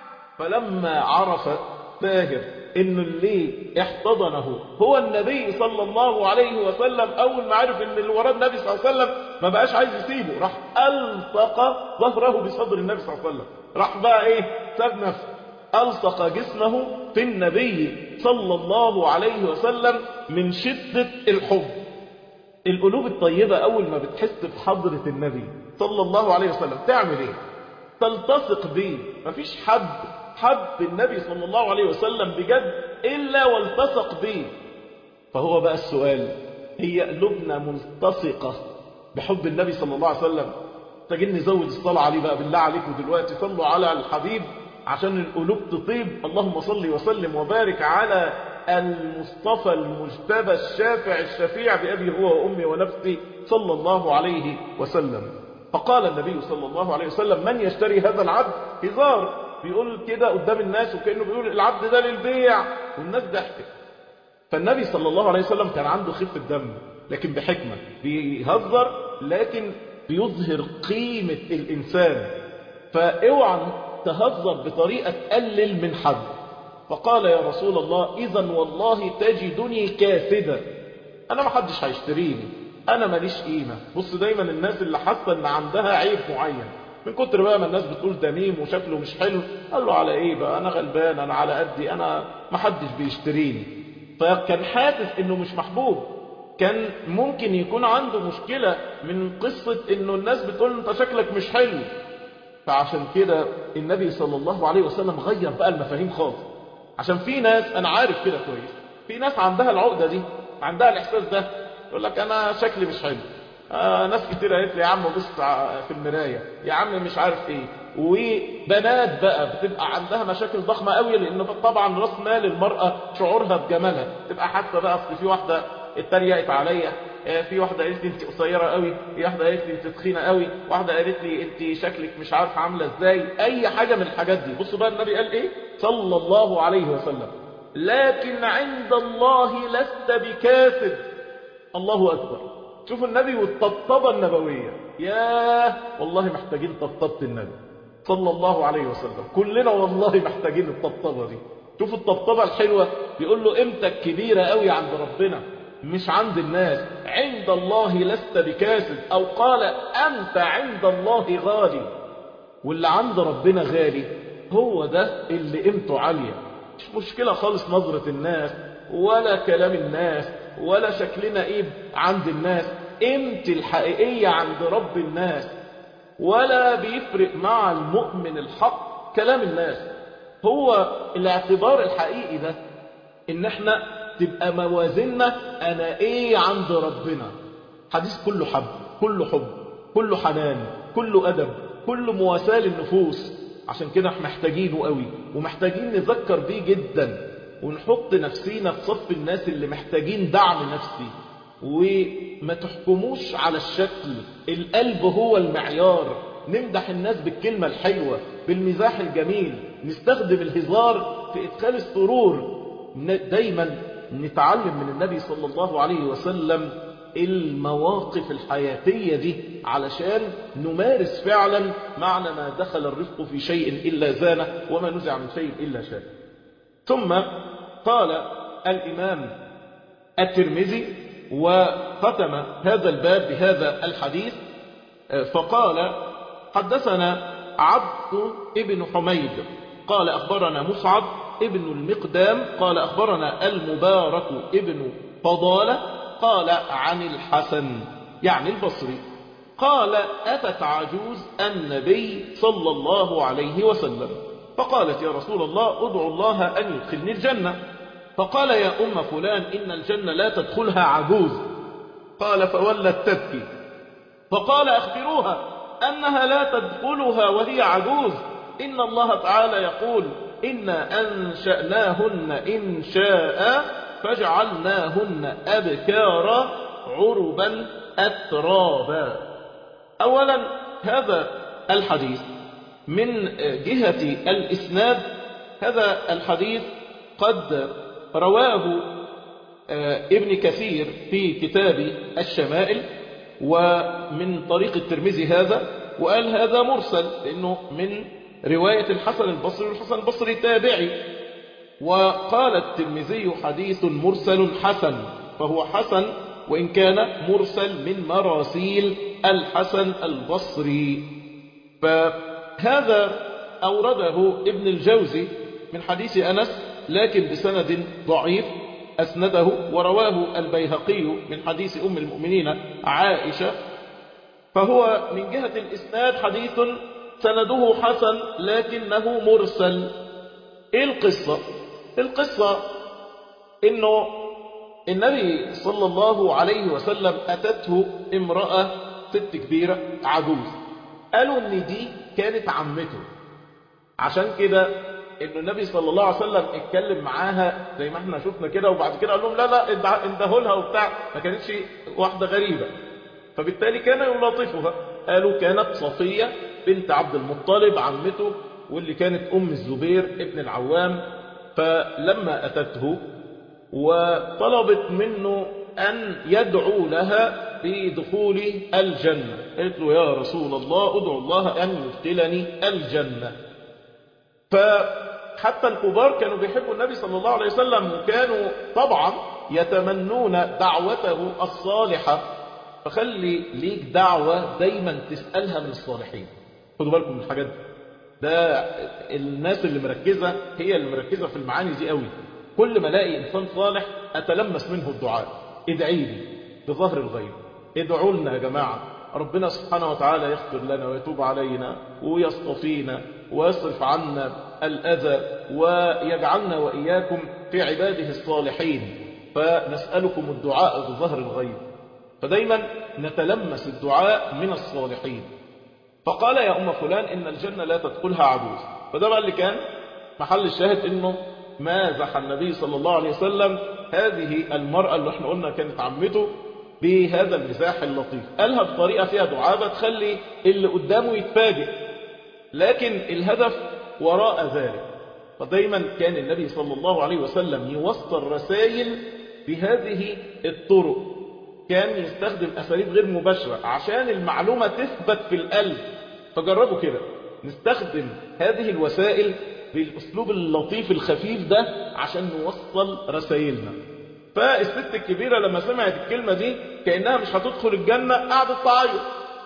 فلما عرف باهر انه اللي احتضنه هو النبي صلى الله عليه وسلم اول ما عرف ان اللي وراه النبي صلى الله عليه وسلم ما بقاش عايز يسيبه راح الصق ظهره بصدر النبي صلى الله عليه وسلم راح بقى ايه ساب نفسه الصق جسمه في النبي صلى الله عليه وسلم من شدة الحب القلوب الطيبة اول ما بتحس بحضرة النبي صلى الله عليه وسلم تعمل ايه تلتصق بيه مفيش حد حب النبي صلى الله عليه وسلم بجد إلا والتصق به فهو بقى السؤال هي قلوبنا ملتصقة بحب النبي صلى الله عليه وسلم محتاجين نزود الصلاة عليه بقى بالله عليكم دلوقتي صلوا على الحبيب عشان القلوب تطيب اللهم صل وسلم وبارك على المصطفى المجتبى الشافع الشفيع بأبي هو وأمي ونفسي صلى الله عليه وسلم فقال النبي صلى الله عليه وسلم من يشتري هذا العبد هزار بيقول كده قدام الناس وكأنه بيقول العبد ده للبيع والناس ضحكت فالنبي صلى الله عليه وسلم كان عنده خفة دم لكن بحكمة بيهزر لكن بيظهر قيمة الإنسان فاوعى تهزر بطريقة تقلل من حد فقال يا رسول الله إذا والله تجدني كاسدا أنا ما حدش هيشتريني أنا ماليش قيمة بص دايما الناس اللي حاسة إن عندها عيب معين من كتر بقى ما الناس بتقول ده ميم وشكله مش حلو قال له على ايه بقى انا غلبان انا على قدي انا ما حدش بيشتريني فكان حاسس انه مش محبوب كان ممكن يكون عنده مشكلة من قصة انه الناس بتقول انت شكلك مش حلو فعشان كده النبي صلى الله عليه وسلم غير بقى المفاهيم خالص عشان في ناس انا عارف كده كويس في ناس عندها العقدة دي عندها الاحساس ده يقول لك انا شكلي مش حلو آه ناس كتير قالت لي يا عم بص في المراية يا عم مش عارف ايه وبنات بقى بتبقى عندها مشاكل ضخمة قوي لان طبعا راس مال المرأة شعورها بجمالها تبقى حاسة بقى اصل في واحدة اتريقت عليا في واحدة قالت لي انت قصيرة قوي في واحدة قالت لي انت تخينة قوي واحدة قالت لي انت شكلك مش عارف عاملة ازاي اي حاجة من الحاجات دي بصوا بقى النبي قال ايه صلى الله عليه وسلم لكن عند الله لست بكاسب الله اكبر شوفوا النبي والطبطبة النبوية ياه والله محتاجين طبطبة النبي صلى الله عليه وسلم كلنا والله محتاجين الطبطبة دي شوفوا الطبطبة الحلوة بيقول له قيمتك كبيرة قوي عند ربنا مش عند الناس عند الله لست بكاسب أو قال أنت عند الله غالي واللي عند ربنا غالي هو ده اللي قيمته عالية مش مشكلة خالص نظرة الناس ولا كلام الناس ولا شكلنا ايه عند الناس قيمتي الحقيقية عند رب الناس ولا بيفرق مع المؤمن الحق كلام الناس هو الاعتبار الحقيقي ده ان احنا تبقى موازننا انا ايه عند ربنا حديث كله حب كله حب كله حنان كله ادب كله مواساة للنفوس عشان كده احنا محتاجينه قوي ومحتاجين نذكر بيه جدا ونحط نفسينا في صف الناس اللي محتاجين دعم نفسي وما تحكموش على الشكل القلب هو المعيار نمدح الناس بالكلمة الحلوة بالمزاح الجميل نستخدم الهزار في إدخال السرور دايما نتعلم من النبي صلى الله عليه وسلم المواقف الحياتية دي علشان نمارس فعلا معنى ما دخل الرفق في شيء إلا زانه وما نزع من شيء إلا شاء ثم قال الإمام الترمذي وختم هذا الباب بهذا الحديث فقال حدثنا عبد ابن حميد قال أخبرنا مصعب ابن المقدام قال أخبرنا المبارك ابن فضالة قال عن الحسن يعني البصري قال أتت عجوز النبي صلى الله عليه وسلم فقالت يا رسول الله ادعو الله أن يدخلني الجنة فقال يا أم فلان إن الجنة لا تدخلها عجوز قال فولت تبكي فقال أخبروها أنها لا تدخلها وهي عجوز إن الله تعالى يقول إنا أنشأناهن إن شاء فجعلناهن أبكارا عربا أترابا أولا هذا الحديث من جهة الإسناد هذا الحديث قد رواه ابن كثير في كتاب الشمائل ومن طريق الترمذي هذا وقال هذا مرسل لأنه من رواية الحسن البصري والحسن البصري تابعي وقال الترمذي حديث مرسل حسن فهو حسن وإن كان مرسل من مراسيل الحسن البصري فهذا أورده ابن الجوزي من حديث أنس لكن بسند ضعيف أسنده ورواه البيهقي من حديث أم المؤمنين عائشة فهو من جهة الإسناد حديث سنده حسن لكنه مرسل إيه القصة؟ القصة إنه النبي صلى الله عليه وسلم أتته امرأة ست كبيرة عجوز قالوا ان دي كانت عمته عشان كده ان النبي صلى الله عليه وسلم اتكلم معاها زي ما احنا شفنا كده وبعد كده قال لهم لا لا اندهوا لها وبتاع ما كانتش واحدة غريبة فبالتالي كان يلاطفها قالوا كانت صفية بنت عبد المطلب عمته واللي كانت أم الزبير ابن العوام فلما أتته وطلبت منه أن يدعو لها بدخول الجنة قالت له يا رسول الله ادعو الله أن يدخلني الجنة فحتى الكبار كانوا بيحبوا النبي صلى الله عليه وسلم وكانوا طبعا يتمنون دعوته الصالحة فخلي ليك دعوة دايما تسألها من الصالحين خدوا بالكم من الحاجات دي ده الناس اللي مركزة هي اللي مركزة في المعاني دي قوي كل ما الاقي انسان صالح اتلمس منه الدعاء ادعي لي بظهر الغيب ادعوا لنا يا جماعة ربنا سبحانه وتعالى يغفر لنا ويتوب علينا ويصطفينا ويصرف عنا الأذى ويجعلنا وإياكم في عباده الصالحين فنسألكم الدعاء بظهر الغيب فدايما نتلمس الدعاء من الصالحين فقال يا أم فلان إن الجنة لا تدخلها عجوز فده بقى اللي كان محل الشاهد إنه مازح النبي صلى الله عليه وسلم هذه المرأة اللي احنا قلنا كانت عمته بهذا المزاح اللطيف قالها بطريقة فيها دعابة تخلي اللي قدامه يتفاجئ لكن الهدف وراء ذلك فدايما كان النبي صلى الله عليه وسلم يوصل رسائل بهذه الطرق كان يستخدم أساليب غير مباشرة عشان المعلومة تثبت في القلب فجربوا كده نستخدم هذه الوسائل بالأسلوب اللطيف الخفيف ده عشان نوصل رسائلنا فالست الكبيرة لما سمعت الكلمة دي كأنها مش هتدخل الجنة قعدت تعيط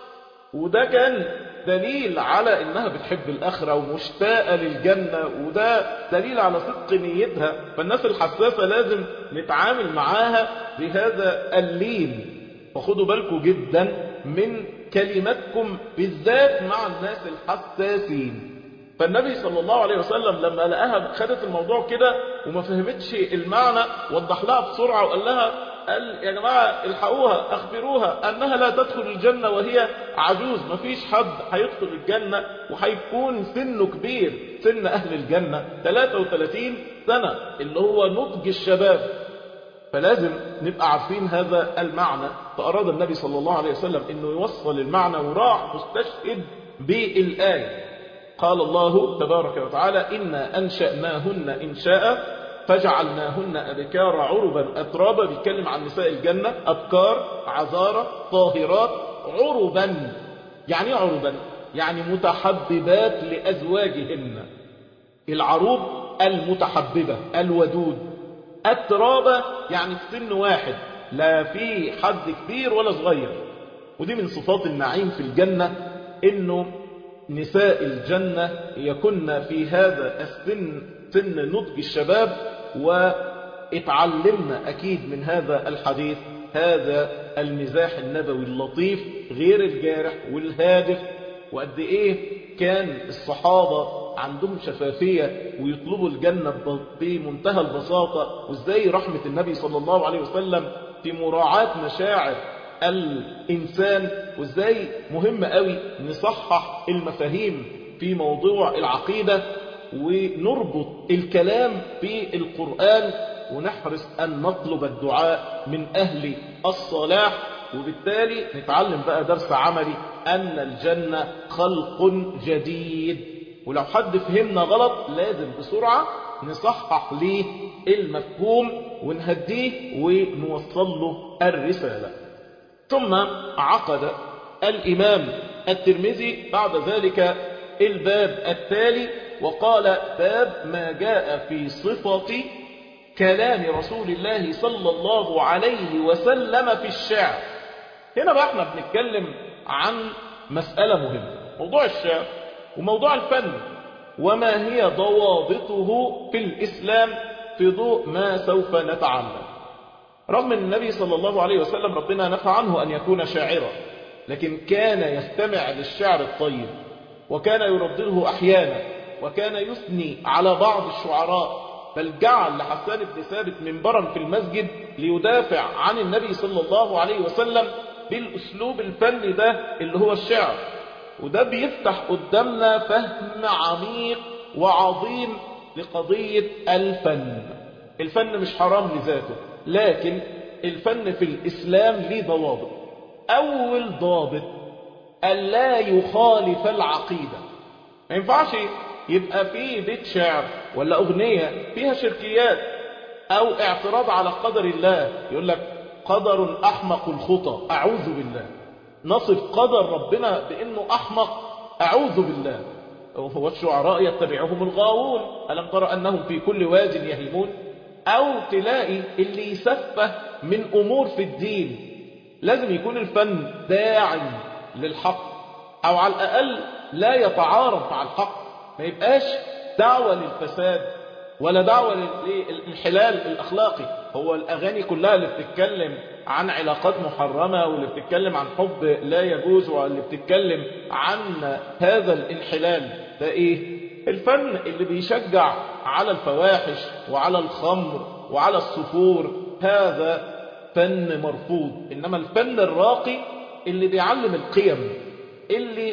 وده كان دليل على انها بتحب الاخره ومشتاقه للجنه وده دليل على صدق نيتها فالناس الحساسه لازم نتعامل معاها بهذا اللين فخدوا بالكم جدا من كلماتكم بالذات مع الناس الحساسين فالنبي صلى الله عليه وسلم لما لقاها خدت الموضوع كده وما فهمتش المعنى وضح لها بسرعه وقال لها قال يا جماعة الحقوها أخبروها أنها لا تدخل الجنة وهي عجوز ما فيش حد هيدخل الجنة وهيكون سنه كبير سن أهل الجنة 33 سنة اللي هو نضج الشباب فلازم نبقى عارفين هذا المعنى فأراد النبي صلى الله عليه وسلم أنه يوصل المعنى وراح مستشهد بالآية قال الله تبارك وتعالى إنا أنشأناهن إنشاء فجعلناهن أبكار عربا أترابا بيتكلم عن نساء الجنة أبكار عذارة طاهرات عربا يعني عربا يعني متحببات لأزواجهن العروب المتحببة الودود أترابا يعني في سن واحد لا في حد كبير ولا صغير ودي من صفات النعيم في الجنة إنه نساء الجنة يكن في هذا السن سن نضج الشباب واتعلمنا أكيد من هذا الحديث هذا المزاح النبوي اللطيف غير الجارح والهادف وقد إيه كان الصحابة عندهم شفافية ويطلبوا الجنة بمنتهى البساطة وإزاي رحمة النبي صلى الله عليه وسلم في مراعاة مشاعر الإنسان وإزاي مهم قوي نصحح المفاهيم في موضوع العقيدة ونربط الكلام بالقرآن ونحرص أن نطلب الدعاء من أهل الصلاح وبالتالي نتعلم بقى درس عملي أن الجنة خلق جديد ولو حد فهمنا غلط لازم بسرعة نصحح ليه المفهوم ونهديه ونوصل له الرسالة ثم عقد الإمام الترمذي بعد ذلك الباب التالي وقال باب ما جاء في صفة كلام رسول الله صلى الله عليه وسلم في الشعر هنا بقى احنا بنتكلم عن مسألة مهمة موضوع الشعر وموضوع الفن وما هي ضوابطه في الإسلام في ضوء ما سوف نتعلم رغم ان النبي صلى الله عليه وسلم ربنا نفى عنه أن يكون شاعرا لكن كان يستمع للشعر الطيب وكان يردده أحيانا وكان يثني على بعض الشعراء بل جعل لحسان بن ثابت منبرا في المسجد ليدافع عن النبي صلى الله عليه وسلم بالأسلوب الفني ده اللي هو الشعر وده بيفتح قدامنا فهم عميق وعظيم لقضية الفن الفن مش حرام لذاته لكن الفن في الإسلام ليه ضوابط أول ضابط ألا يخالف العقيدة ما ينفعش يبقى في بيت شعر ولا أغنية فيها شركيات أو اعتراض على قدر الله يقول لك قدر أحمق الخطى أعوذ بالله نصف قدر ربنا بأنه أحمق أعوذ بالله هو الشعراء يتبعهم الغاوون ألم ترى أنهم في كل واد يهيمون أو تلاقي اللي يسفه من أمور في الدين لازم يكون الفن داعم للحق أو على الأقل لا يتعارض مع الحق ما يبقاش دعوة للفساد ولا دعوة للانحلال الأخلاقي هو الأغاني كلها اللي بتتكلم عن علاقات محرمة واللي بتتكلم عن حب لا يجوز واللي بتتكلم عن هذا الانحلال ده إيه؟ الفن اللي بيشجع على الفواحش وعلى الخمر وعلى السفور هذا فن مرفوض إنما الفن الراقي اللي بيعلم القيم اللي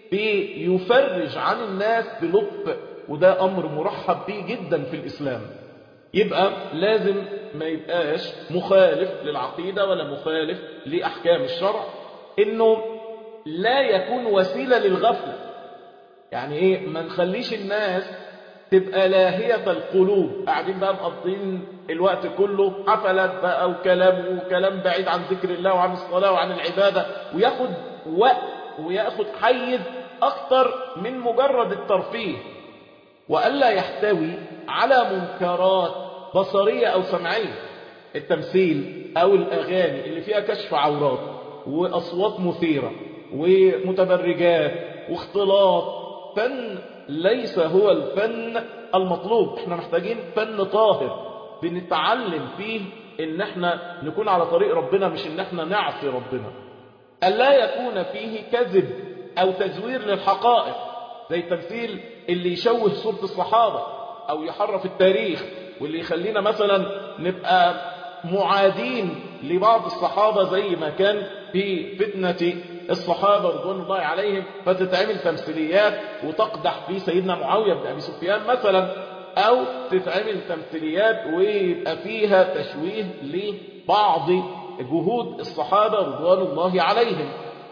بيفرج عن الناس بلطف وده أمر مرحب به جدا في الإسلام يبقى لازم ما يبقاش مخالف للعقيدة ولا مخالف لأحكام الشرع إنه لا يكون وسيلة للغفلة يعني إيه ما نخليش الناس تبقى لاهية القلوب قاعدين بقى مقضين الوقت كله حفلات بقى وكلام وكلام بعيد عن ذكر الله وعن الصلاة وعن العبادة وياخد وقت وياخد حيز أكتر من مجرد الترفيه وألا يحتوي على منكرات بصرية أو سمعية التمثيل أو الأغاني اللي فيها كشف عورات وأصوات مثيرة ومتبرجات واختلاط فن ليس هو الفن المطلوب احنا محتاجين فن طاهر بنتعلم فيه ان احنا نكون على طريق ربنا مش ان احنا نعصي ربنا ألا يكون فيه كذب أو تزوير للحقائق زي التمثيل اللي يشوه صورة الصحابة أو يحرف التاريخ واللي يخلينا مثلا نبقى معادين لبعض الصحابة زي ما كان في فتنة الصحابة رضوان الله عليهم فتتعمل تمثيليات وتقدح في سيدنا معاوية بن أبي سفيان مثلا أو تتعمل تمثيليات ويبقى فيها تشويه لبعض جهود الصحابة رضوان الله عليهم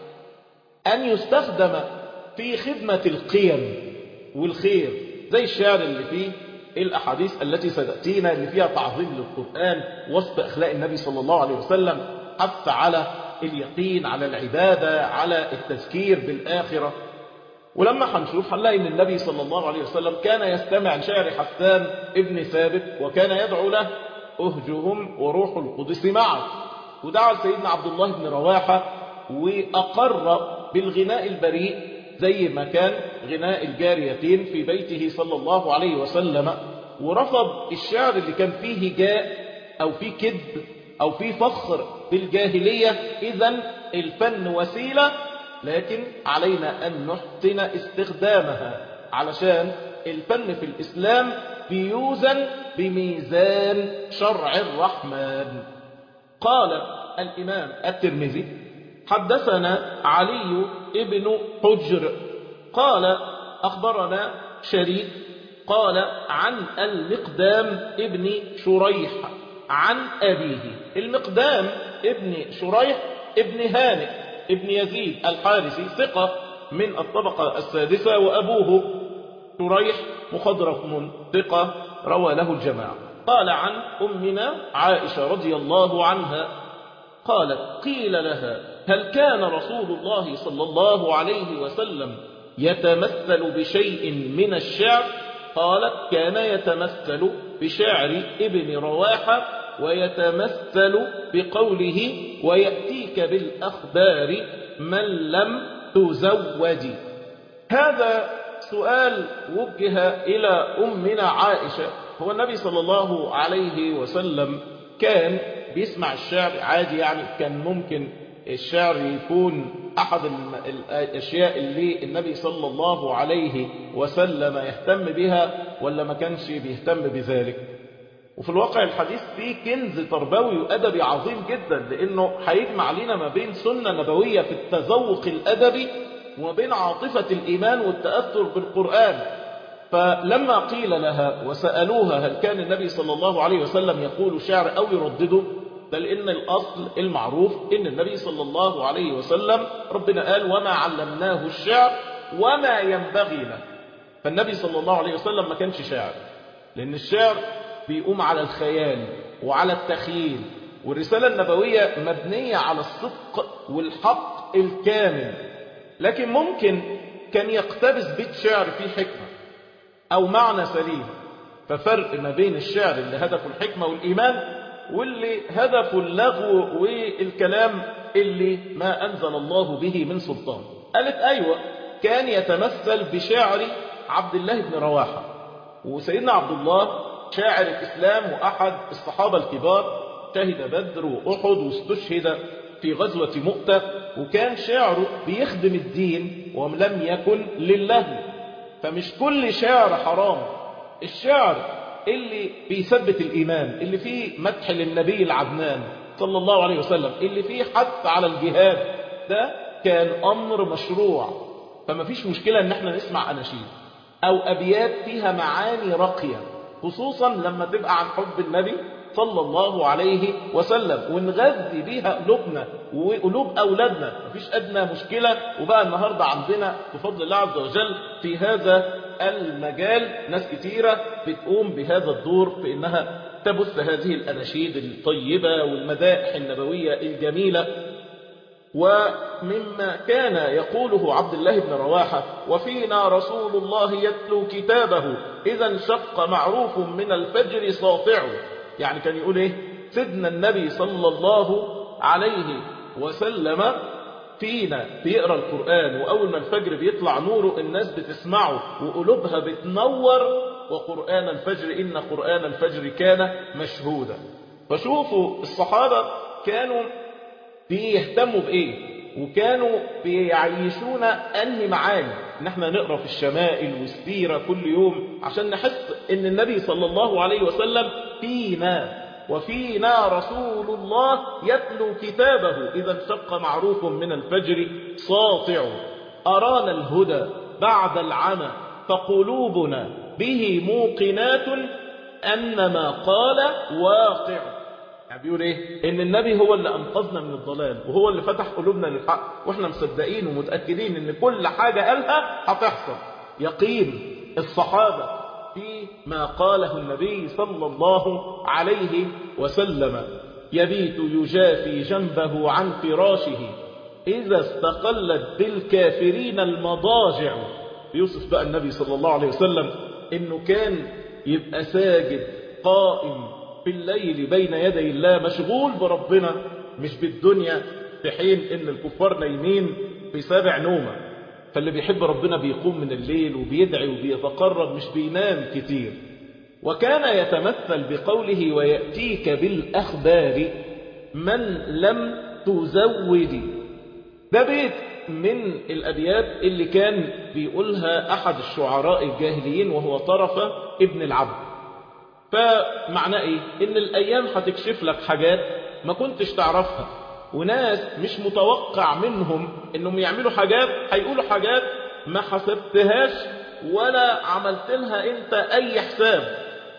أن يستخدم في خدمة القيم والخير زي الشعر اللي فيه الأحاديث التي ستأتينا اللي فيها تعظيم للقرآن وسط أخلاق النبي صلى الله عليه وسلم حث على اليقين على العبادة على التذكير بالآخرة ولما هنشوف هنلاقي ان النبي صلى الله عليه وسلم كان يستمع لشعر حسان ابن ثابت وكان يدعو له اهجهم وروح القدس معك ودعا سيدنا عبد الله بن رواحة وأقر بالغناء البريء زي ما كان غناء الجاريتين في بيته صلى الله عليه وسلم ورفض الشعر اللي كان فيه جاء أو فيه كذب أو فيه فخر بالجاهلية إذا الفن وسيلة لكن علينا أن نحسن استخدامها علشان الفن في الإسلام بيوزن بميزان شرع الرحمن قال الإمام الترمذي حدثنا علي ابن حجر قال أخبرنا شريك قال عن المقدام ابن شريح عن أبيه المقدام ابن شريح ابن هانئ ابن يزيد الحارثي ثقة من الطبقة السادسة وأبوه شريح مخضرم ثقة روى له الجماعة قال عن أمنا عائشة رضي الله عنها قالت قيل لها هل كان رسول الله صلى الله عليه وسلم يتمثل بشيء من الشعر قالت كان يتمثل بشعر ابن رواحة ويتمثل بقوله ويأتيك بالأخبار من لم تزوج هذا سؤال وجه إلى أمنا عائشة هو النبي صلى الله عليه وسلم كان بيسمع الشعر عادي يعني كان ممكن الشعر يكون أحد الأشياء اللي النبي صلى الله عليه وسلم يهتم بها ولا ما كانش بيهتم بذلك وفي الواقع الحديث فيه كنز تربوي وأدبي عظيم جدا لأنه هيجمع لنا ما بين سنة نبوية في التذوق الأدبي وما بين عاطفة الإيمان والتأثر بالقرآن فلما قيل لها وسألوها هل كان النبي صلى الله عليه وسلم يقول شعر أو يردده بل إن الأصل المعروف إن النبي صلى الله عليه وسلم ربنا قال وما علمناه الشعر وما ينبغي له فالنبي صلى الله عليه وسلم ما كانش شاعر لأن الشعر بيقوم على الخيال وعلى التخيل والرسالة النبوية مبنية على الصدق والحق الكامل لكن ممكن كان يقتبس بيت شعر فيه حكمة أو معنى سليم ففرق ما بين الشعر اللي هدفه الحكمة والإيمان واللي هدفه اللغو والكلام اللي ما أنزل الله به من سلطان قالت أيوة كان يتمثل بشعر عبد الله بن رواحة وسيدنا عبد الله شاعر الإسلام وأحد الصحابة الكبار شهد بدر وأحد واستشهد في غزوة مؤتة وكان شعره بيخدم الدين ولم يكن لله فمش كل شعر حرام الشعر اللي بيثبت الإيمان اللي فيه مدح للنبي العدنان صلى الله عليه وسلم اللي فيه حث على الجهاد ده كان أمر مشروع فما فيش مشكلة ان احنا نسمع أناشيد أو أبيات فيها معاني راقية خصوصا لما تبقى عن حب النبي صلى الله عليه وسلم ونغذي بيها قلوبنا وقلوب أولادنا مفيش أدنى مشكلة وبقى النهاردة عندنا بفضل الله عز وجل في هذا المجال ناس كتيرة بتقوم بهذا الدور في إنها تبث هذه الأناشيد الطيبة والمدائح النبوية الجميلة ومما كان يقوله عبد الله بن رواحة وفينا رسول الله يتلو كتابه إذا انشق معروف من الفجر ساطع يعني كان يقول إيه سيدنا النبي صلى الله عليه وسلم فينا بيقرأ القرآن وأول ما الفجر بيطلع نوره الناس بتسمعه وقلوبها بتنور وقرآن الفجر إن قرآن الفجر كان مشهودا فشوفوا الصحابة كانوا بيهتموا بإيه وكانوا بيعيشونا أنهي معاني ان احنا نقرأ في الشمائل والسيرة كل يوم عشان نحس ان النبي صلى الله عليه وسلم فينا وفينا رسول الله يتلو كتابه إذا انشق معروف من الفجر ساطع أرانا الهدى بعد العمى فقلوبنا به موقنات أن ما قال واقع يعني بيقول ايه ان النبي هو اللي انقذنا من الضلال وهو اللي فتح قلوبنا للحق واحنا مصدقين ومتاكدين ان كل حاجه قالها هتحصل يقين الصحابه في ما قاله النبي صلى الله عليه وسلم يبيت يجافي جنبه عن فراشه إذا استقلت بالكافرين المضاجع يوصف بقى النبي صلى الله عليه وسلم إنه كان يبقى ساجد قائم في الليل بين يدي الله مشغول بربنا مش بالدنيا في حين إن الكفار نايمين في سابع نومه فاللي بيحب ربنا بيقوم من الليل وبيدعي وبيتقرب مش بينام كتير وكان يتمثل بقوله ويأتيك بالأخبار من لم تزودي ده بيت من الأبيات اللي كان بيقولها أحد الشعراء الجاهليين وهو طرفة ابن العبد فمعنى ايه ان الايام هتكشف لك حاجات ما كنتش تعرفها وناس مش متوقع منهم انهم يعملوا حاجات هيقولوا حاجات ما حسبتهاش ولا عملت لها انت اي حساب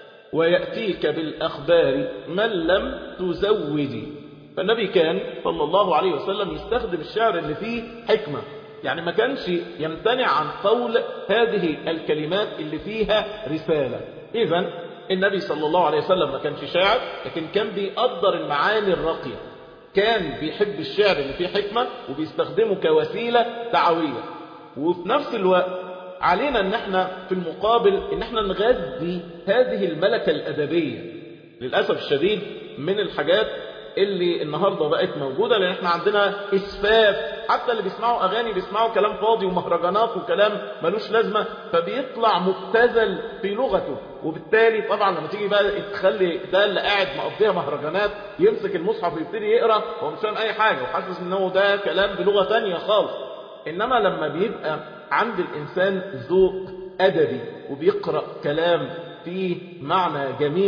ويأتيك بالأخبار من لم تزودي فالنبي كان صلى الله عليه وسلم يستخدم الشعر اللي فيه حكمة يعني ما كانش يمتنع عن قول هذه الكلمات اللي فيها رسالة إذا النبي صلى الله عليه وسلم ما كانش شاعر لكن كان بيقدر المعاني الراقية كان بيحب الشعر اللي فيه حكمة وبيستخدمه كوسيلة دعوية وفي نفس الوقت علينا ان احنا في المقابل ان احنا نغذي هذه الملكة الأدبية للأسف الشديد من الحاجات اللي النهاردة بقت موجودة لان احنا عندنا اسفاف حتى اللي بيسمعوا اغاني بيسمعوا كلام فاضي ومهرجانات وكلام ملوش لازمة فبيطلع مبتذل في لغته وبالتالي طبعا لما تيجي بقى تخلي ده اللي قاعد مقضيها مهرجانات يمسك المصحف ويبتدي يقرا هو مش فاهم اي حاجة وحاسس ان هو ده كلام بلغة تانية خالص انما لما بيبقى عند الانسان ذوق ادبي وبيقرا كلام فيه معنى جميل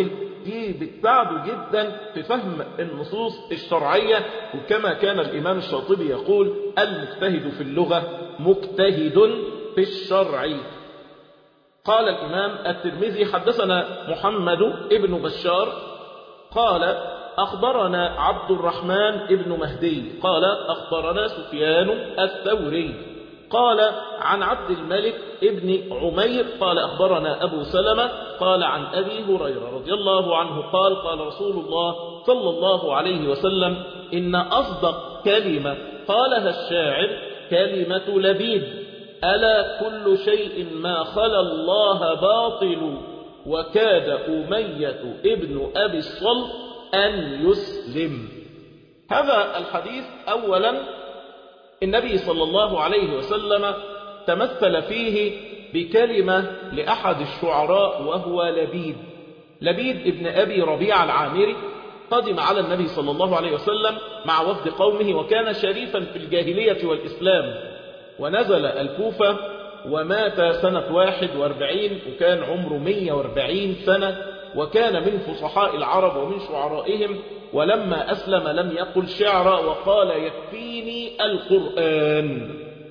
دي بتساعده جدا في فهم النصوص الشرعية وكما كان الإمام الشاطبي يقول المجتهد في اللغة مجتهد في الشرع قال الإمام الترمذي حدثنا محمد ابن بشار قال أخبرنا عبد الرحمن ابن مهدي قال أخبرنا سفيان الثوري قال عن عبد الملك ابن عمير قال أخبرنا أبو سلمة قال عن أبي هريرة رضي الله عنه قال قال رسول الله صلى الله عليه وسلم إن أصدق كلمة قالها الشاعر كلمة لبيد ألا كل شيء ما خلا الله باطل وكاد أمية ابن أبي الصلت أن يسلم هذا الحديث أولا النبي صلى الله عليه وسلم تمثل فيه بكلمة لأحد الشعراء وهو لبيد لبيد ابن أبي ربيع العامري قدم على النبي صلى الله عليه وسلم مع وفد قومه وكان شريفا في الجاهلية والإسلام ونزل الكوفة ومات سنة واحد واربعين وكان عمره مية واربعين سنة وكان من فصحاء العرب ومن شعرائهم ولما أسلم لم يقل شعرا وقال يكفيني القرآن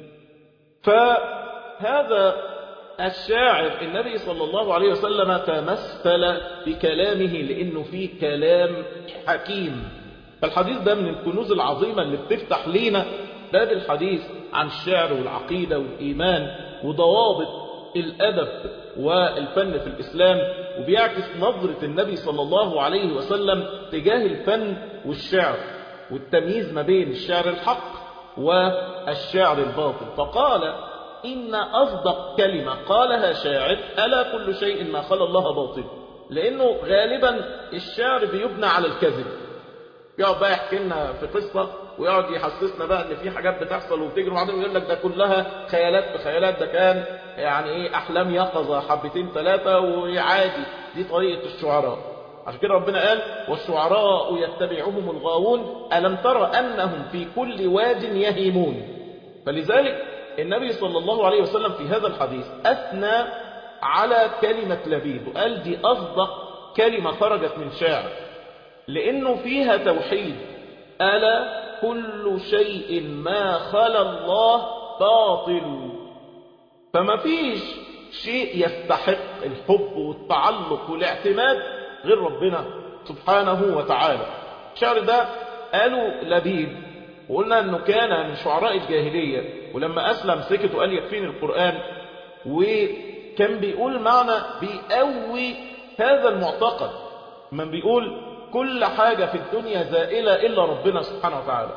فهذا الشاعر النبي صلى الله عليه وسلم تمثل بكلامه لأنه فيه كلام حكيم فالحديث ده من الكنوز العظيمة اللي بتفتح لينا باب الحديث عن الشعر والعقيدة والإيمان وضوابط الأدب والفن في الإسلام وبيعكس نظرة النبي صلى الله عليه وسلم تجاه الفن والشعر والتمييز ما بين الشعر الحق والشعر الباطل فقال إن أصدق كلمة قالها شاعر ألا كل شيء ما خلى الله باطل لأنه غالبا الشعر بيبنى على الكذب يقعد بقى يحكي لنا في قصة ويقعد يحسسنا بقى ان في حاجات بتحصل وبتجري وبعدين يقول لك ده كلها خيالات في خيالات ده كان يعني ايه احلام يقظه حبتين ثلاثه وعادي دي طريقه الشعراء عشان كده ربنا قال والشعراء يتبعهم الغاوون الم ترى انهم في كل واد يهيمون فلذلك النبي صلى الله عليه وسلم في هذا الحديث اثنى على كلمه لبيد وقال دي اصدق كلمه خرجت من شاعر لانه فيها توحيد الا كل شيء ما خلا الله باطل فما فيش شيء يستحق الحب والتعلق والاعتماد غير ربنا سبحانه وتعالى الشعر ده قالوا لبيب وقلنا انه كان من شعراء الجاهلية ولما اسلم سكت وقال يكفيني القرآن وكان بيقول معنى بيقوي هذا المعتقد من بيقول كل حاجة في الدنيا زائلة إلا ربنا سبحانه وتعالى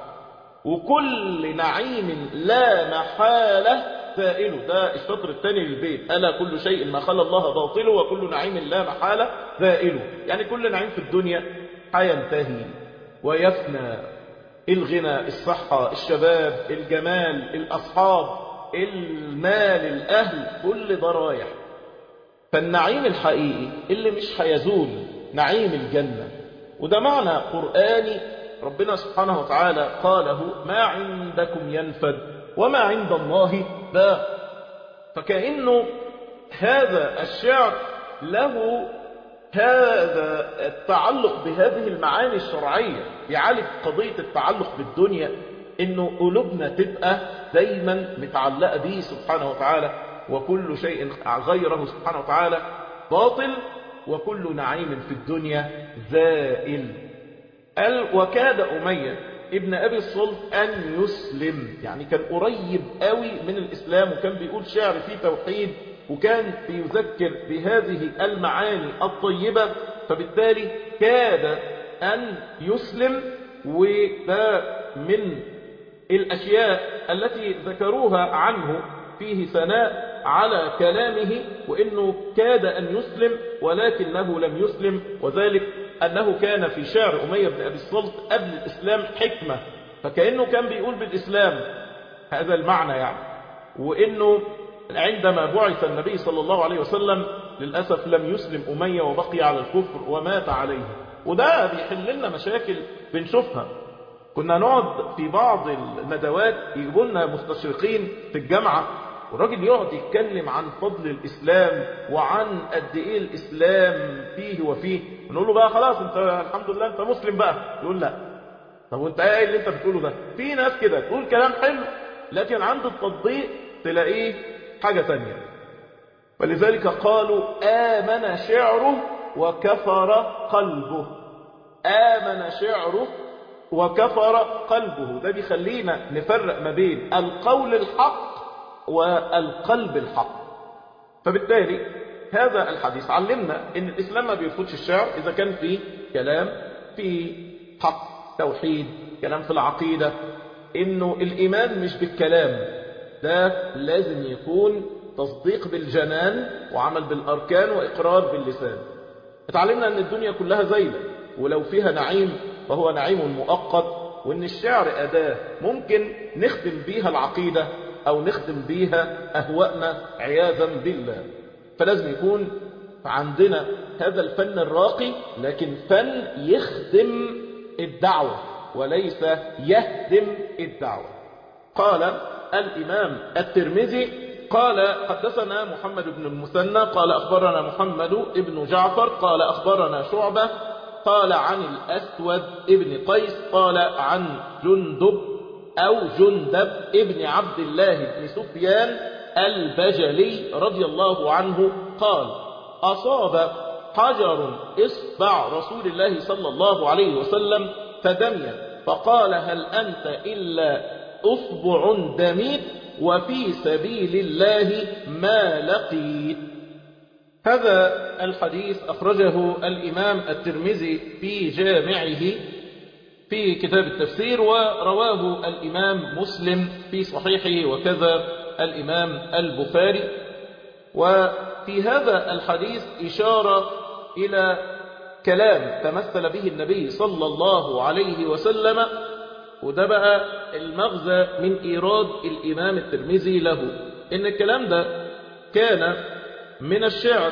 وكل نعيم لا محالة زائله ده الشطر الثاني للبيت ألا كل شيء ما خلى الله باطله وكل نعيم لا محالة زائله يعني كل نعيم في الدنيا هينتهي ويفنى الغنى الصحة الشباب الجمال الأصحاب المال الأهل كل ده رايح فالنعيم الحقيقي اللي مش هيزول نعيم الجنة وده معنى قرآني ربنا سبحانه وتعالى قاله ما عندكم ينفد وما عند الله باق فكأنه هذا الشعر له هذا التعلق بهذه المعاني الشرعية يعالج قضية التعلق بالدنيا انه قلوبنا تبقى دايما متعلقة به سبحانه وتعالى وكل شيء غيره سبحانه وتعالى باطل وكل نعيم في الدنيا زائل قال وكاد أمية ابن أبي الصلت أن يسلم يعني كان قريب قوي من الإسلام وكان بيقول شعر فيه توحيد وكان بيذكر بهذه المعاني الطيبة فبالتالي كاد أن يسلم وده من الأشياء التي ذكروها عنه فيه ثناء على كلامه وإنه كاد أن يسلم ولكنه لم يسلم وذلك أنه كان في شعر أمية بن أبي الصلت قبل الإسلام حكمة فكأنه كان بيقول بالإسلام هذا المعنى يعني وإنه عندما بعث النبي صلى الله عليه وسلم للأسف لم يسلم أمية وبقي على الكفر ومات عليه وده بيحل لنا مشاكل بنشوفها كنا نقعد في بعض الندوات يجيبوا لنا مستشرقين في الجامعة والراجل يقعد يتكلم عن فضل الإسلام وعن قد إيه الإسلام فيه وفيه نقول له بقى خلاص أنت الحمد لله أنت مسلم بقى يقول لا طب وأنت إيه اللي أنت بتقوله ده في ناس كده تقول كلام حلو لكن عند التطبيق تلاقيه حاجة تانية فلذلك قالوا آمن شعره وكفر قلبه آمن شعره وكفر قلبه ده بيخلينا نفرق ما بين القول الحق والقلب الحق فبالتالي هذا الحديث علمنا ان الاسلام ما بيرفضش الشعر اذا كان في كلام في حق توحيد كلام في العقيدة انه الايمان مش بالكلام ده لازم يكون تصديق بالجنان وعمل بالاركان واقرار باللسان اتعلمنا ان الدنيا كلها زينة ولو فيها نعيم فهو نعيم مؤقت وان الشعر اداة ممكن نخدم بيها العقيدة او نخدم بيها اهوائنا عياذا بالله فلازم يكون عندنا هذا الفن الراقي لكن فن يخدم الدعوة وليس يهدم الدعوة قال الامام الترمذي قال حدثنا محمد بن المثنى قال اخبرنا محمد بن جعفر قال اخبرنا شعبة قال عن الأسود ابن قيس قال عن جندب أو جندب ابن عبد الله بن سفيان البجلي رضي الله عنه قال أصاب حجر إصبع رسول الله صلى الله عليه وسلم فدمي فقال هل أنت إلا أصبع دميت وفي سبيل الله ما لقيت هذا الحديث أخرجه الإمام الترمذي في جامعه في كتاب التفسير ورواه الإمام مسلم في صحيحه وكذا الإمام البخاري وفي هذا الحديث إشارة إلى كلام تمثل به النبي صلى الله عليه وسلم وده بقى المغزى من إيراد الإمام الترمذي له إن الكلام ده كان من الشعر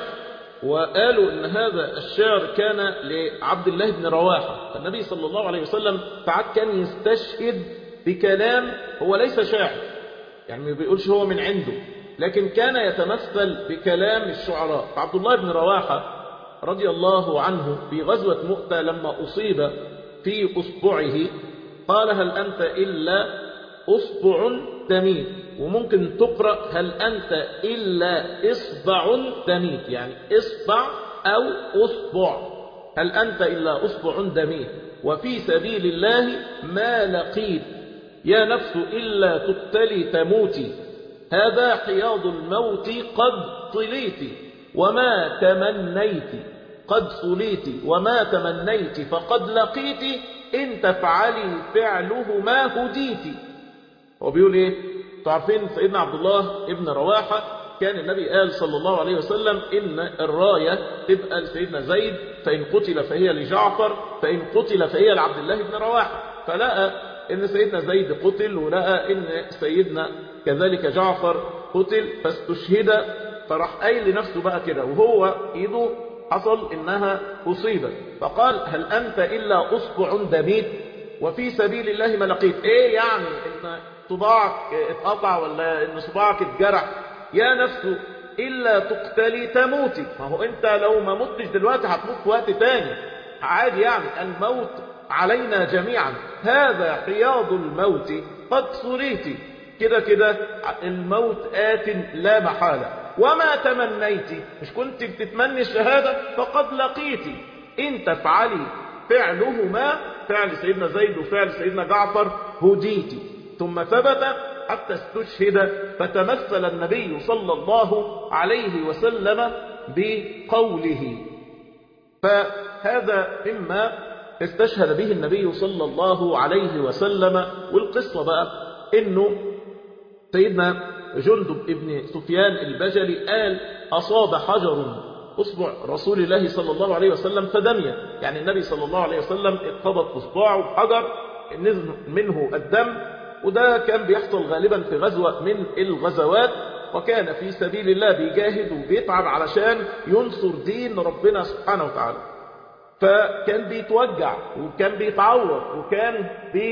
وقالوا ان هذا الشعر كان لعبد الله بن رواحة النبي صلى الله عليه وسلم ساعات كان يستشهد بكلام هو ليس شاعر يعني ما بيقولش هو من عنده لكن كان يتمثل بكلام الشعراء فعبد الله بن رواحة رضي الله عنه في غزوة مؤتة لما أصيب في أصبعه قال هل أنت إلا أصبع دميت وممكن تقرأ هل أنت إلا إصبع دميت يعني إصبع أو أصبع هل أنت إلا أصبع دميت وفي سبيل الله ما لقيت يا نفس إلا تقتلي تموتي هذا حياض الموت قد طليت وما تمنيت قد صليت وما تمنيت فقد لقيت إن تفعلي فعله ما هديت هو بيقول ايه تعرفين سيدنا عبد الله ابن رواحة كان النبي قال صلى الله عليه وسلم إن الراية تبقى لسيدنا زيد فإن قتل فهي لجعفر فإن قتل فهي لعبد الله بن رواحة فلقى إن سيدنا زيد قتل ولقى إن سيدنا كذلك جعفر قتل فاستشهد فراح قايل لنفسه بقى كده وهو إيده حصل إنها أصيبت فقال هل أنت إلا أصبع دميت وفي سبيل الله ما لقيت إيه يعني إن صباعك اتقطع ولا ان صباعك اتجرح يا نفس الا تقتلي تموتي ما هو انت لو ما متش دلوقتي هتموت في وقت تاني عادي يعني الموت علينا جميعا هذا حياض الموت قد صريت كده كده الموت آت لا محالة وما تمنيت مش كنت بتتمني الشهادة فقد لقيت إن تفعلي فعلهما فعل سيدنا زيد وفعل سيدنا جعفر هديتي ثم ثبت حتى استشهد فتمثل النبي صلى الله عليه وسلم بقوله فهذا مما استشهد به النبي صلى الله عليه وسلم والقصة بقى انه سيدنا جندب ابن سفيان البجلي قال أصاب حجر أصبع رسول الله صلى الله عليه وسلم فدمي يعني النبي صلى الله عليه وسلم اتخبط أصبعه بحجر نزل منه الدم وده كان بيحصل غالبا في غزوة من الغزوات وكان في سبيل الله بيجاهد وبيتعب علشان ينصر دين ربنا سبحانه وتعالى فكان بيتوجع وكان بيتعور وكان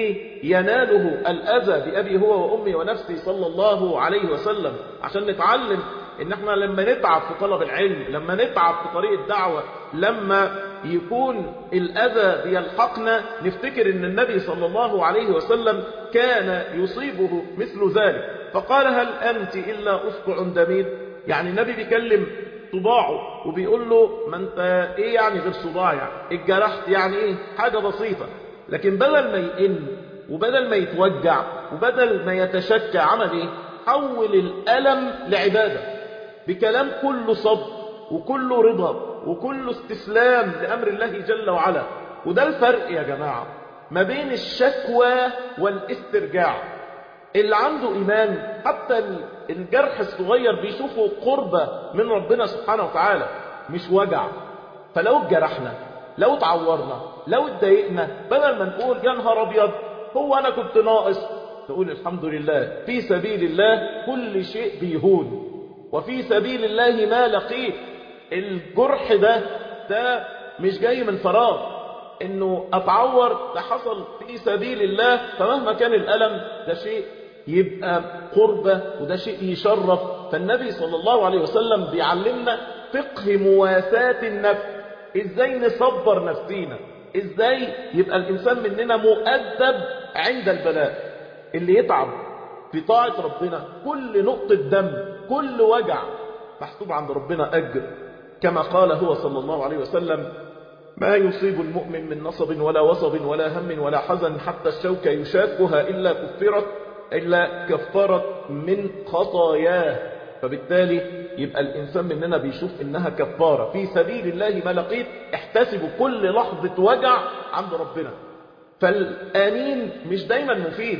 بيناله الأذى بأبي هو وأمي ونفسي صلى الله عليه وسلم عشان نتعلم ان احنا لما نتعب في طلب العلم لما نتعب في طريق الدعوة لما يكون الأذى بيلحقنا نفتكر ان النبي صلى الله عليه وسلم كان يصيبه مثل ذلك فقال هل أنت إلا أصبع دميد يعني النبي بيكلم صباعه وبيقول له ما انت ايه يعني غير صباع يعني اتجرحت يعني ايه حاجة بسيطة لكن بدل ما يئن وبدل ما يتوجع وبدل ما يتشكى عمل ايه حول الألم لعبادة بكلام كله صبر وكله رضا وكله استسلام لأمر الله جل وعلا وده الفرق يا جماعة ما بين الشكوى والاسترجاع اللي عنده إيمان حتى الجرح الصغير بيشوفه قربة من ربنا سبحانه وتعالى مش وجع فلو اتجرحنا لو اتعورنا لو اتضايقنا بدل ما نقول يا نهار ابيض هو انا كنت ناقص تقول الحمد لله في سبيل الله كل شيء بيهون وفي سبيل الله ما لقيت الجرح ده ده مش جاي من فراغ انه اتعور ده حصل في سبيل الله فمهما كان الالم ده شيء يبقى قربة وده شيء يشرف فالنبي صلى الله عليه وسلم بيعلمنا فقه مواساة النفس ازاي نصبر نفسينا ازاي يبقى الانسان مننا مؤدب عند البلاء اللي يتعب في طاعة ربنا كل نقطة دم كل وجع محسوب عند ربنا أجر كما قال هو صلى الله عليه وسلم ما يصيب المؤمن من نصب ولا وصب ولا هم ولا حزن حتى الشوكة يشاكها إلا كفرت إلا كفرت من خطاياه فبالتالي يبقى الإنسان مننا بيشوف إنها كفارة في سبيل الله ما لقيت احتسبوا كل لحظة وجع عند ربنا فالآنين مش دايما مفيد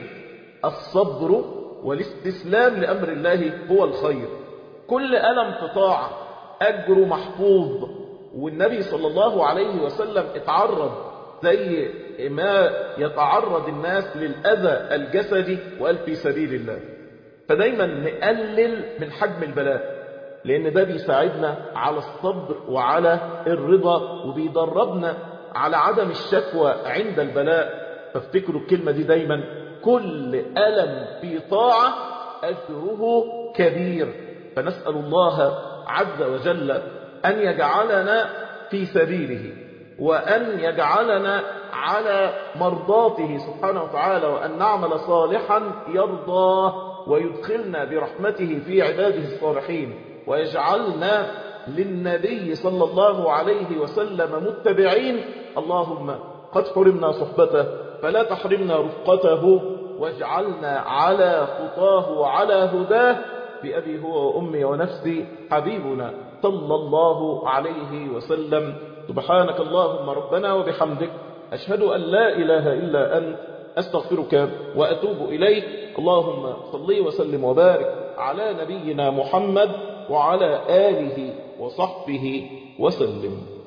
الصبر والاستسلام لأمر الله هو الخير كل ألم في طاعة أجر محفوظ والنبي صلى الله عليه وسلم اتعرض زي ما يتعرض الناس للأذى الجسدي وقال في سبيل الله فدايما نقلل من حجم البلاء لأن ده بيساعدنا على الصبر وعلى الرضا وبيدربنا على عدم الشكوى عند البلاء فافتكروا الكلمة دي دايما كل ألم في طاعة أجره كبير فنسأل الله عز وجل أن يجعلنا في سبيله وأن يجعلنا على مرضاته سبحانه وتعالى وأن نعمل صالحا يرضاه ويدخلنا برحمته في عباده الصالحين ويجعلنا للنبي صلى الله عليه وسلم متبعين اللهم قد حرمنا صحبته فلا تحرمنا رفقته واجعلنا على خطاه وعلى هداه بأبي هو وأمي ونفسي حبيبنا صلى الله عليه وسلم سبحانك اللهم ربنا وبحمدك أشهد أن لا إله إلا أنت أستغفرك وأتوب إليك اللهم صل وسلم وبارك على نبينا محمد وعلى آله وصحبه وسلم